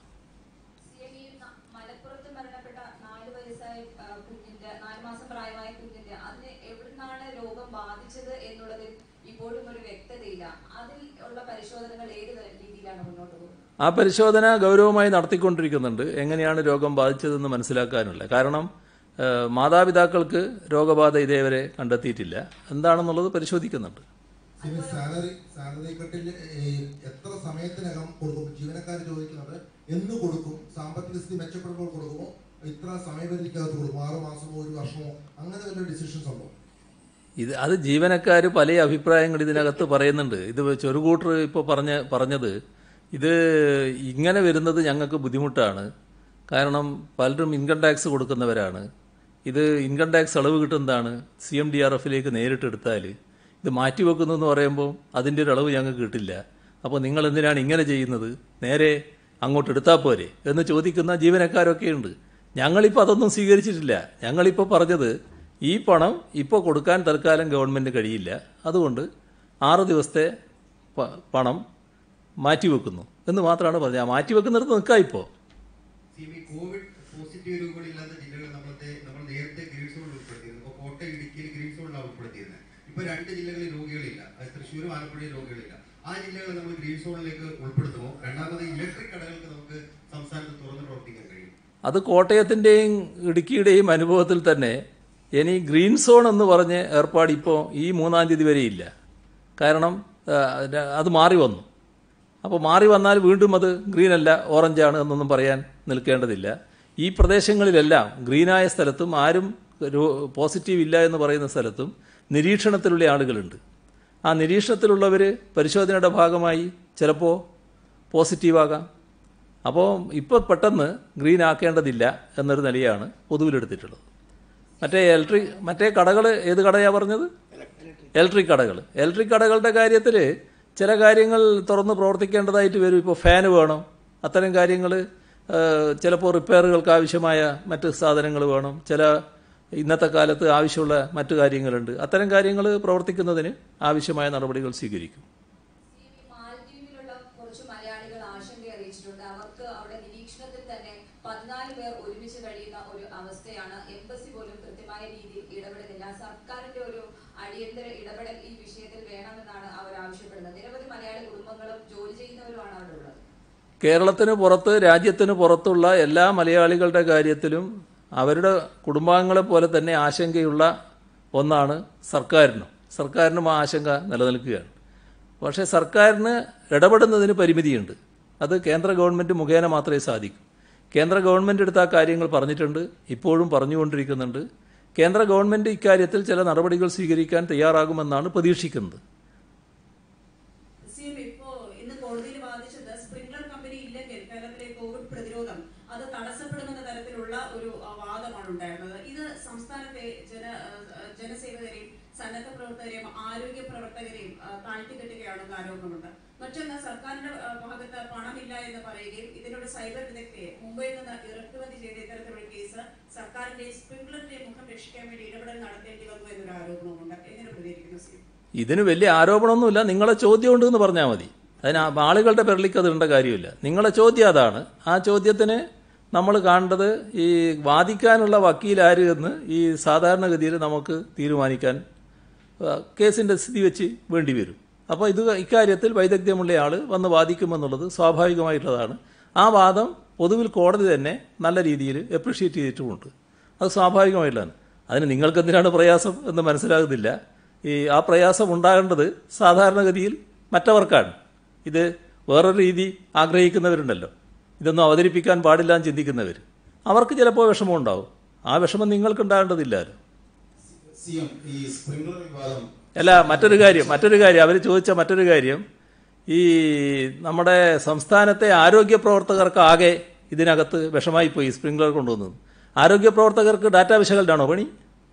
CM ഈ ന- മലപ്പുറത്ത് മരണപ്പെട്ട നാല് വയസ്സായ ആ, കുഞ്ഞിന്റെ നാല് മാസം പ്രായമായ കുഞ്ഞിന്റെ അതിന് എവിടുന്നാണ് രോഗം ബാധിച്ചത് എന്നുള്ളതിൽ ഇപ്പോഴും ഒരു വ്യക്തതയില്ല അതിൽ ഉള്ള പരിശോധനകൾ ഏത് തര- രീതിയിലാണ് മുന്നോട്ട് പോകുന്നത് ആ പരിശോധന ഗൗരവമായി നടത്തിക്കൊണ്ടിരിക്കുന്നുണ്ട് എങ്ങനെയാണ് രോഗം ബാധിച്ചതെന്ന് മനസ്സിലാക്കാനുള്ള കാരണം ഏഹ്, മാതാപിതാക്കൾക്ക് രോഗബാധ ഇതേവരെ കണ്ടെത്തിയിട്ടില്ല എന്താണെന്നുള്ളത് പരിശോധിക്കുന്നുണ്ട് സിമി സാലറി സാലറി കട്ടിൽ എത്ര സമയത്തിനകം കൊടുക്കും ജീവനക്കാർ ചോദിക്കുന്നത് എന്ന് കൊടുക്കും സാമ്പത്തിക സ്ഥിതി മെച്ചപ്പെടുമ്പോൾ കൊടുക്കുമോ ഇത്ര സമയപരിധിക്കകത്ത് കൊടുക്കും ആറ് മാസമോ ഒരു വർഷമോ അങ്ങനെ വല്ല ഡിസിഷൻസ് ഉണ്ടോ ഇത് അത് ജീവനക്കാർ പല അഭിപ്രായങ്ങൾ ഇതിനകത്ത് പറയുന്നുണ്ട് ഇത് ചെറുകൂട്ടർ ഇപ്പോൾ പറഞ്ഞ പറഞ്ഞത് ഇത് ഇങ്ങനെ വരുന്നത് ഞങ്ങൾക്ക് ബുദ്ധിമുട്ടാണ് കാരണം പലരും ഇൻകം ടാക്സ് കൊടുക്കുന്നവരാണ് ഇത് ഇൻകം ടാക്സ് ഇളവ് കിട്ടുന്നതാണ് സി എം ഡി ആർ എഫിലേക്ക് നേരിട്ട് എടുത്താൽ ഇത് മാറ്റിവെക്കുന്നു എന്ന് പറയുമ്പോൾ അതിൻ്റെ ഒരു ഇളവ് ഞങ്ങൾക്ക് കിട്ടില്ല അപ്പോൾ നിങ്ങൾ എന്തിനാണ് ഇങ്ങനെ ചെയ്യുന്നത് നേരെ അങ്ങോട്ട് എടുത്താൽ പോരെ എന്ന് ചോദിക്കുന്ന ജീവനക്കാരൊക്കെ ഉണ്ട് ഞങ്ങളിപ്പോൾ അതൊന്നും സ്വീകരിച്ചിട്ടില്ല ഞങ്ങളിപ്പോൾ പറഞ്ഞത് ഈ പണം ഇപ്പോൾ കൊടുക്കാൻ തൽക്കാലം ഗവൺമെൻറ് കഴിയില്ല അതുകൊണ്ട് ആറ് ദിവസത്തെ പ- പണം മാറ്റിവെക്കുന്നു എന്ന് മാത്രമാണ് പറഞ്ഞത് ആ മാറ്റിവെക്കുന്നിടത്ത് നിൽക്കാം ഇപ്പോൾ സി ബി കോവിഡ് പോസിറ്റീവ് രോഗികളില്ലാത്ത ജില്ലകൾ നമ്മളത്തെ നമ്മൾ നേരത്തെ ഗ്രീൻ സോണിൽ ഉൾപ്പെടുത്തിയിരുന്നു ഇപ്പോൾ കോട്ടയം ഇടുക്കിയിൽ ഗ്രീൻ സോണിലാണ് ഉൾപ്പെടുത്തിയിരുന്നത് ഇപ്പൊ രണ്ട് ജില്ലകളിൽ രോഗികളില്ല അത് തൃശ്ശൂരും ആലപ്പുഴയും രോഗികളില്ല ആ ജില്ലകളെ നമ്മൾ ഗ്രീൻ സോണിലേക്ക് ഉൾപ്പെടുത്തുമോ രണ്ടാമത് ഇലക്ട്രിക് കടകൾക്ക് നമുക്ക് സംസ്ഥാനത്ത് തുറന്ന് പ്രവർത്തിക്കാൻ കഴിയും അത് കോട്ടയത്തിൻ്റെയും ഇടുക്കിയുടെയും അനുഭവത്തിൽ തന്നെ ഇനി ഗ്രീൻ സോൺ എന്ന് പറഞ്ഞ് ഏർപ്പാട് ഇപ്പോൾ ഈ മൂന്നാം തീയതി വരെ ഇല്ല കാരണം ആ, അത് മാറി വന്നു അപ്പോൾ മാറി വന്നാൽ വീണ്ടും അത് ഗ്രീൻ അല്ല ഓറഞ്ചാണ് എന്നൊന്നും പറയാൻ നിൽക്കേണ്ടതില്ല ഈ പ്രദേശങ്ങളിലെല്ലാം ഗ്രീനായ സ്ഥലത്തും ആരും രോ- പോസിറ്റീവ് ഇല്ല എന്ന് പറയുന്ന സ്ഥലത്തും നിരീക്ഷണത്തിലുള്ള ആളുകളുണ്ട് ആ നിരീക്ഷണത്തിലുള്ളവർ പരിശോധനയുടെ ഭാഗമായി ചിലപ്പോൾ പോസിറ്റീവാകാം അപ്പോൾ ഇപ്പോൾ പെട്ടെന്ന് ഗ്രീൻ ആക്കേണ്ടതില്ല എന്നൊരു നിലയാണ് പൊതുവിലെടുത്തിട്ടുള്ളത് മറ്റേ ഇലക്ട്രിക് മറ്റേ കടകൾ ഏത് കടയാണ് പറഞ്ഞത് ഇലക്ട്രിക് കടകൾ ഇലക്ട്രിക് കടകളുടെ കാര്യത്തിൽ ചില കാര്യങ്ങൾ തുറന്ന് പ്രവർത്തിക്കേണ്ടതായിട്ട് വരും ഇപ്പോൾ ഫാന് വേണം അത്തരം കാര്യങ്ങൾ ചിലപ്പോൾ റിപ്പയറുകൾക്ക് ആവശ്യമായ മറ്റ് സാധനങ്ങൾ വേണം ചില ഇന്നത്തെ കാലത്ത് ആവശ്യമുള്ള മറ്റു കാര്യങ്ങളുണ്ട് അത്തരം കാര്യങ്ങൾ പ്രവർത്തിക്കുന്നതിന് ആവശ്യമായ നടപടികൾ സ്വീകരിക്കും ഈ മാലദ്വീപിലുള്ള കുറച്ച് മലയാളികൾ ആശങ്ക അറിയിച്ചിട്ടുണ്ട് അവർക്ക് അവിടെ നിരീക്ഷണത്തിൽ തന്നെ പതിനാല് പേർ ഒരുമിച്ച് കഴിയുന്ന ഒരു അവസ്ഥയാണ് എംബസി പോലും കൃത്യമായ രീതിയിൽ ഇടപെടുന്നില്ല സർക്കാരിന്റെ ഒരു അടിയന്തര ഇടപെടൽ ഈ വിഷയത്തിൽ വേണമെന്നാണ് അവർ ആവശ്യപ്പെടുന്നത് നിരവധി മലയാളി കുടുംബങ്ങളും ജോലി ചെയ്യുന്നവരുമാണ് അവിടെ ഉള്ളത് കേരളത്തിന് പുറത്ത് രാജ്യത്തിന് പുറത്തുള്ള എല്ലാ മലയാളികളുടെ കാര്യത്തിലും അവരുടെ കുടുംബാംഗങ്ങളെ പോലെ തന്നെ ആശങ്കയുള്ള ഒന്നാണ് സർക്കാരിനും സർക്കാരിനും ആ ആശങ്ക നിലനിൽക്കുകയാണ് പക്ഷേ സർക്കാരിന് ഇടപെടുന്നതിന് പരിമിതിയുണ്ട് അത് കേന്ദ്ര ഗവൺമെൻറ് മുഖേന മാത്രമേ സാധിക്കൂ കേന്ദ്ര ഗവൺമെൻറ് എടുത്ത ആ കാര്യങ്ങൾ പറഞ്ഞിട്ടുണ്ട് ഇപ്പോഴും പറഞ്ഞുകൊണ്ടിരിക്കുന്നുണ്ട് കേന്ദ്ര ഗവൺമെൻറ് ഇക്കാര്യത്തിൽ ചില നടപടികൾ സ്വീകരിക്കാൻ തയ്യാറാകുമെന്നാണ് പ്രതീക്ഷിക്കുന്നത് സിഎം ഇപ്പോ ഇന്ന് കോടതിയിൽ വാദിച്ചത് സ്പ്രിംഗ്ലർ കമ്പനി ഇല്ലെങ്കിൽ കേരളത്തിലെ കോവിഡ് പ്രതിരോധം അത് തടസ്സപ്പെടുമെന്ന തരത്തിലുള്ള ഒരു ആ, വാദമാണ് ഉണ്ടായിരുന്നത് ഇത് സംസ്ഥാനത്തെ ജന ആ, ജനസേവകരെയും സന്നദ്ധ പ്രവർത്തകരെയും ആരോഗ്യ പ്രവർത്തകരെയും ആ, താഴ്ത്തിക്കെട്ടുകയാണെന്ന് ആരോപണമുണ്ട് മറ്റൊന്ന് സർക്കാരിന്റെ ആ, ഭാഗത്ത് പണമില്ല എന്ന് പറയുകയും ഇതിനോട് സൈബർ വിദഗ്ധയെ മുംബൈയിൽ നിന്ന് ഇറക്കുമതി ചെയ്ത ഇത്തരത്തിലുള്ള കേസ് സർക്കാരിന്റെ സ്പ്രിംഗ്ലറിന്റെ മുഖം രക്ഷിക്കാൻ വേണ്ടി ഇടപെടൽ നടത്തേണ്ടി വന്നു എന്നൊരു ആരോപണമുണ്ട് എങ്ങനെ പ്രതികരിക്കുന്നു സി ഇതിന് വലിയ ആരോപണമൊന്നുമില്ല നിങ്ങളെ ചോദ്യം ഉണ്ട് എന്ന് പറഞ്ഞാൽ മതി അതിന് ആ ആളുകളുടെ പേരിലേക്ക് അത് ഇടേണ്ട കാര്യമില്ല നിങ്ങളെ ചോദ്യം അതാണ് ആ ചോദ്യത്തിന് നമ്മൾ കാണേണ്ടത് ഈ വാദിക്കാനുള്ള വക്കീലാര് എന്ന് ഈ സാധാരണഗതിയിൽ നമുക്ക് തീരുമാനിക്കാൻ ആ, കേസിന്റെ സ്ഥിതി വെച്ച് വേണ്ടി വരും അപ്പോൾ ഇത് ഇക്കാര്യത്തിൽ വൈദഗ്ധ്യമുള്ള ആൾ വന്ന് വാദിക്കുമെന്നുള്ളത് സ്വാഭാവികമായിട്ടുള്ളതാണ് ആ വാദം പൊതുവിൽ കോടതി തന്നെ നല്ല രീതിയിൽ എപ്രിഷ്യേറ്റ് ചെയ്തിട്ടുമുണ്ട് അത് സ്വാഭാവികമായിട്ടുള്ളതാണ് അതിന് നിങ്ങൾക്ക് എന്തിനാണ് പ്രയാസം എന്ന് മനസ്സിലാകുന്നില്ല ഈ ആ പ്രയാസം ഉണ്ടാകേണ്ടത് സാധാരണഗതിയിൽ മറ്റവർക്കാണ് ഇത് വേറൊരു രീതി ആഗ്രഹിക്കുന്നവരുണ്ടല്ലോ ഇതൊന്നും അവതരിപ്പിക്കാൻ പാടില്ല എന്ന് ചിന്തിക്കുന്നവർ അവർക്ക് ചിലപ്പോൾ വിഷമം ഉണ്ടാവും ആ വിഷമം നിങ്ങൾക്ക് ഉണ്ടാകേണ്ടതില്ലല്ലോ സി എം ഈ സ്പ്രിംഗ്ലർ വിവാദം അല്ല മറ്റൊരു കാര്യം മറ്റൊരു കാര്യം അവർ ചോദിച്ച മറ്റൊരു കാര്യം ഈ നമ്മുടെ സംസ്ഥാനത്തെ ആരോഗ്യ പ്രവർത്തകർക്ക് ആകെ ഇതിനകത്ത് വിഷമായി പോയി സ്പ്രിംഗ്ലർ കൊണ്ടുവന്നത് ആരോഗ്യ പ്രവർത്തകർക്ക് ഡാറ്റ വിശകലനാണോ പണി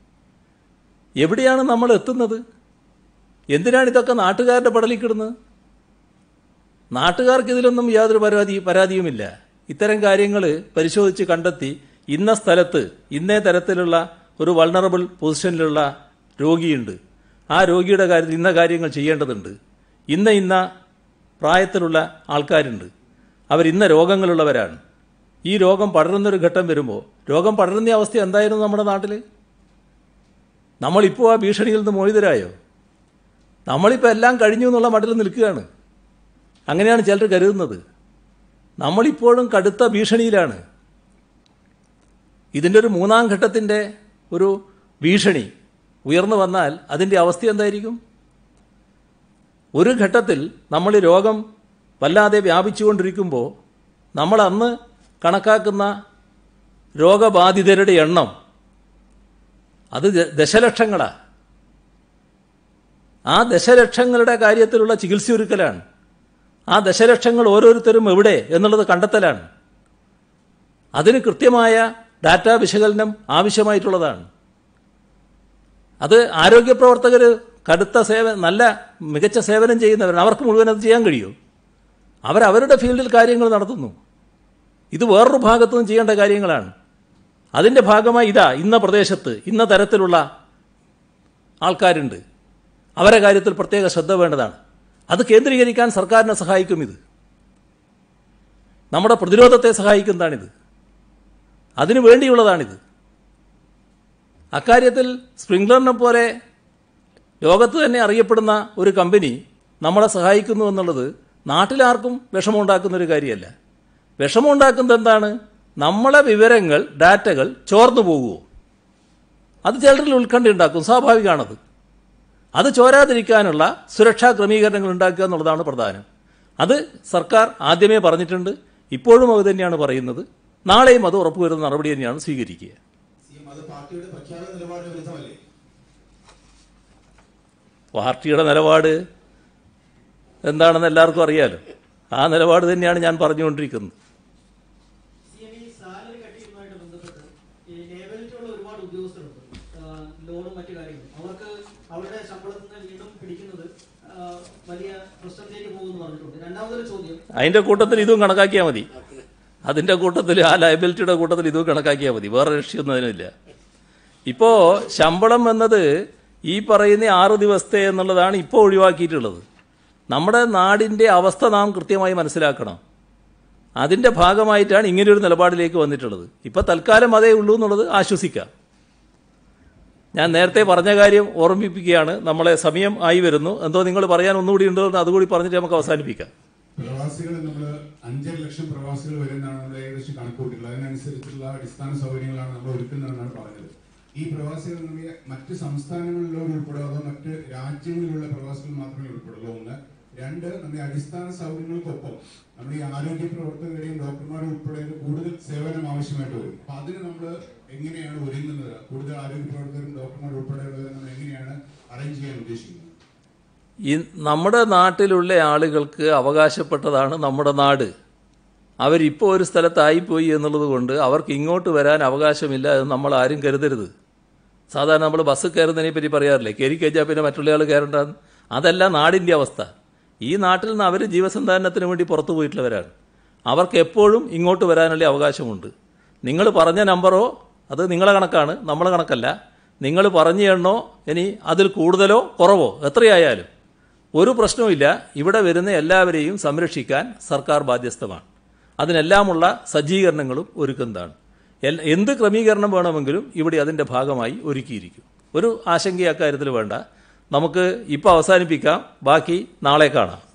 എവിടെയാണ് നമ്മൾ എത്തുന്നത് എന്തിനാണ് ഇതൊക്കെ നാട്ടുകാരുടെ പടലിക്കിടുന്നത് നാട്ടുകാർക്ക് ഇതിലൊന്നും യാതൊരു പരാതി പരാതിയുമില്ല ഇത്തരം കാര്യങ്ങൾ പരിശോധിച്ച് കണ്ടെത്തി ഇന്ന സ്ഥലത്ത് ഇന്നേ തരത്തിലുള്ള ഒരു വൾണറബിൾ പൊസിഷനിലുള്ള രോഗിയുണ്ട് ആ രോഗിയുടെ കാര്യത്തിൽ ഇന്ന കാര്യങ്ങൾ ചെയ്യേണ്ടതുണ്ട് ഇന്ന ഇന്ന പ്രായത്തിലുള്ള ആൾക്കാരുണ്ട് അവർ ഇന്ന രോഗങ്ങളുള്ളവരാണ് ഈ രോഗം പടരുന്നൊരു ഘട്ടം വരുമ്പോൾ രോഗം പടരുന്ന അവസ്ഥ എന്തായിരുന്നു നമ്മുടെ നാട്ടിൽ നമ്മളിപ്പോൾ ആ ഭീഷണിയിൽ നിന്ന് മോചിതരായോ നമ്മളിപ്പോൾ എല്ലാം കഴിഞ്ഞു എന്നുള്ള മട്ടിൽ നിൽക്കുകയാണ് അങ്ങനെയാണ് ചിലർ കരുതുന്നത് നമ്മളിപ്പോഴും കടുത്ത ഭീഷണിയിലാണ് ഇതിൻ്റെ ഒരു മൂന്നാം ഘട്ടത്തിൻ്റെ ഒരു ഭീഷണി ഉയർന്നു വന്നാൽ അതിൻ്റെ അവസ്ഥ എന്തായിരിക്കും ഒരു ഘട്ടത്തിൽ നമ്മൾ ഈ രോഗം വല്ലാതെ വ്യാപിച്ചുകൊണ്ടിരിക്കുമ്പോൾ നമ്മൾ അന്ന് കണക്കാക്കുന്ന രോഗബാധിതരുടെ എണ്ണം അത് ദ- ദശലക്ഷങ്ങളാണ് ആ ദശലക്ഷങ്ങളുടെ കാര്യത്തിലുള്ള ചികിത്സയൊരുക്കലാണ് ആ ദശലക്ഷങ്ങൾ ഓരോരുത്തരും എവിടെ എന്നുള്ളത് കണ്ടെത്തലാണ് അതിന് കൃത്യമായ ഡാറ്റാ വിശകലനം ആവശ്യമായിട്ടുള്ളതാണ് അത് ആരോഗ്യ പ്രവർത്തകർ കടുത്ത സേവനം നല്ല മികച്ച സേവനം ചെയ്യുന്നവരാണ് അവർക്ക് മുഴുവൻ അത് ചെയ്യാൻ കഴിയും അവരവരുടെ ഫീൽഡിൽ കാര്യങ്ങൾ നടത്തുന്നു ഇത് വേറൊരു ഭാഗത്തു നിന്നും ചെയ്യേണ്ട കാര്യങ്ങളാണ് അതിൻ്റെ ഭാഗമായി ഇതാ ഇന്ന പ്രദേശത്ത് ഇന്ന തരത്തിലുള്ള ആൾക്കാരുണ്ട് അവരെ കാര്യത്തിൽ പ്രത്യേക ശ്രദ്ധ വേണ്ടതാണ് അത് കേന്ദ്രീകരിക്കാൻ സർക്കാരിനെ സഹായിക്കും ഇത് നമ്മുടെ പ്രതിരോധത്തെ സഹായിക്കുന്നതാണിത് അതിനു വേണ്ടിയുള്ളതാണിത് അക്കാര്യത്തിൽ സ്പ്രിംഗ്ലറിനെ പോലെ ലോകത്ത് തന്നെ അറിയപ്പെടുന്ന ഒരു കമ്പനി നമ്മളെ സഹായിക്കുന്നു എന്നുള്ളത് നാട്ടിലാർക്കും വിഷമമുണ്ടാക്കുന്ന ഒരു കാര്യമല്ല വിഷമമുണ്ടാക്കുന്നത് എന്താണ് നമ്മളെ വിവരങ്ങൾ ഡാറ്റകൾ ചോർന്നു പോകുമോ അത് ചിലരിൽ ഉത്കണ്ഠ ഉണ്ടാക്കും സ്വാഭാവികമാണത് അത് ചോരാതിരിക്കാനുള്ള സുരക്ഷാ ക്രമീകരണങ്ങൾ ഉണ്ടാക്കുക എന്നുള്ളതാണ് പ്രധാനം അത് സർക്കാർ ആദ്യമേ പറഞ്ഞിട്ടുണ്ട് ഇപ്പോഴും അത് തന്നെയാണ് പറയുന്നത് നാളെയും അത് ഉറപ്പുവരുന്ന നടപടി തന്നെയാണ് സ്വീകരിക്കുക സി എം അത് പാർട്ടിയുടെ പ്രഖ്യാപിത നിലപാടിന് വിരുദ്ധമല്ലേ പാർട്ടിയുടെ നിലപാട് എന്താണെന്ന് എല്ലാവർക്കും അറിയാലോ ആ നിലപാട് തന്നെയാണ് ഞാൻ പറഞ്ഞുകൊണ്ടിരിക്കുന്നത് സി എം ഈ സാലറി കട്ടിങ്ങുമായിട്ട് ബന്ധപ്പെട്ട് ഈ ലേബലിലുള്ള ഒരുപാട് ഉദ്യോഗസ്ഥരുണ്ട് ആ, ലോണും മറ്റു കാര്യങ്ങളും അവർക്ക് അവരുടെ ശമ്പളത്തിൽ നിന്ന് വീണ്ടും പിടിക്കുന്നത് ആ, വലിയ പ്രശ്നത്തിലേക്ക് പോകുമെന്ന് പറഞ്ഞിട്ടുണ്ട് രണ്ടാമതൊരു ചോദ്യം അതിന്റെ കൂട്ടത്തിൽ ഇതും കണക്കാക്കിയാൽ മതി അതിന്റെ കൂട്ടത്തിൽ ആ ലയബിലിറ്റിയുടെ കൂട്ടത്തിൽ ഇതും കണക്കാക്കിയാൽ മതി വേറെ രക്ഷയൊന്നും അതിനില്ല ഇപ്പോ ശമ്പളം എന്നത് ഈ പറയുന്ന ആറ് ദിവസത്തെ എന്നുള്ളതാണ് ഇപ്പോൾ ഒഴിവാക്കിയിട്ടുള്ളത് നമ്മുടെ നാടിന്റെ അവസ്ഥ നാം കൃത്യമായി മനസ്സിലാക്കണം അതിന്റെ ഭാഗമായിട്ടാണ് ഇങ്ങനെയൊരു നിലപാടിലേക്ക് വന്നിട്ടുള്ളത് ഇപ്പൊ തൽക്കാലം അതേ ഉള്ളൂ എന്നുള്ളത് ആശ്വസിക്കാം ഞാൻ നേരത്തെ പറഞ്ഞ കാര്യം ഓർമ്മിപ്പിക്കുകയാണ് നമ്മളെ സമയം ആയി വരുന്നു എന്തോ നിങ്ങൾ പറയാൻ ഒന്നുകൂടി ഉണ്ടോ എന്ന് അതുകൂടി പറഞ്ഞിട്ട് നമുക്ക് അവസാനിപ്പിക്കാം പ്രവാസികൾ നമ്മൾ അഞ്ചര ലക്ഷം പ്രവാസികൾ വരുന്നതാണ് നമ്മൾ ഏകദേശം കണക്കൂട്ടിട്ടുള്ളത് അതിനനുസരിച്ചുള്ള അടിസ്ഥാന സൗകര്യങ്ങളാണ് നമ്മൾ ഒരുക്കുന്നതെന്നാണ് പറഞ്ഞത് ഈ പ്രവാസികൾ നമ്മൾ മറ്റ് സംസ്ഥാനങ്ങളിലുള്ളവർ ഉൾപ്പെടോ അതോ മറ്റ് രാജ്യങ്ങളിലുള്ള പ്രവാസികൾ മാത്രമേ ഉൾപ്പെടുള്ളൂ ഒന്ന് രണ്ട് നമ്മുടെ അടിസ്ഥാന സൗകര്യങ്ങൾക്കൊപ്പം നമ്മുടെ ഈ ആരോഗ്യ പ്രവർത്തകരുടെയും ഡോക്ടർമാരും ഉൾപ്പെടെ കൂടുതൽ സേവനം ആവശ്യമായിട്ട് വരും അപ്പൊ അതിന് നമ്മൾ എങ്ങനെയാണ് ഒരുങ്ങുന്നത് കൂടുതൽ ആരോഗ്യ പ്രവർത്തകരും ഡോക്ടർമാരും ഉൾപ്പെടെയുള്ളവരെ നമ്മൾ എങ്ങനെയാണ് അറേഞ്ച് ചെയ്യാൻ ഉദ്ദേശിക്കുന്നത് ഈ നമ്മുടെ നാട്ടിലുള്ള ആളുകൾക്ക് അവകാശപ്പെട്ടതാണ് നമ്മുടെ നാട് അവരിപ്പോൾ ഒരു സ്ഥലത്തായിപ്പോയി എന്നുള്ളത് കൊണ്ട് അവർക്ക് ഇങ്ങോട്ട് വരാൻ അവകാശമില്ല എന്ന് നമ്മൾ ആരും കരുതരുത് സാധാരണ നമ്മൾ ബസ് കയറുന്നതിനെ പറ്റി പറയാറില്ലേ കയറി കഴിഞ്ഞാൽ പിന്നെ മറ്റുള്ള ആൾ കയറണ്ടെന്ന് അതല്ല നാടിൻ്റെ അവസ്ഥ ഈ നാട്ടിൽ നിന്ന് അവർ ജീവസന്ധാരണത്തിന് വേണ്ടി പുറത്തു പോയിട്ടുള്ളവരാണ് അവർക്ക് എപ്പോഴും ഇങ്ങോട്ട് വരാനുള്ള അവകാശമുണ്ട് നിങ്ങൾ പറഞ്ഞ നമ്പറോ അത് നിങ്ങളെ കണക്കാണ് നമ്മളെ കണക്കല്ല നിങ്ങൾ പറഞ്ഞു എണ്ണോ ഇനി അതിൽ കൂടുതലോ കുറവോ എത്രയായാലും ഒരു പ്രശ്നവുമില്ല ഇവിടെ വരുന്ന എല്ലാവരെയും സംരക്ഷിക്കാൻ സർക്കാർ ബാധ്യസ്ഥമാണ് അതിനെല്ലാമുള്ള സജ്ജീകരണങ്ങളും ഒരുക്കുന്നതാണ് എൽ- എന്ത് ക്രമീകരണം വേണമെങ്കിലും ഇവിടെ അതിൻ്റെ ഭാഗമായി ഒരുക്കിയിരിക്കും ഒരു ആശങ്ക അക്കാര്യത്തിൽ വേണ്ട നമുക്ക് ഇപ്പോൾ അവസാനിപ്പിക്കാം ബാക്കി നാളെ കാണാം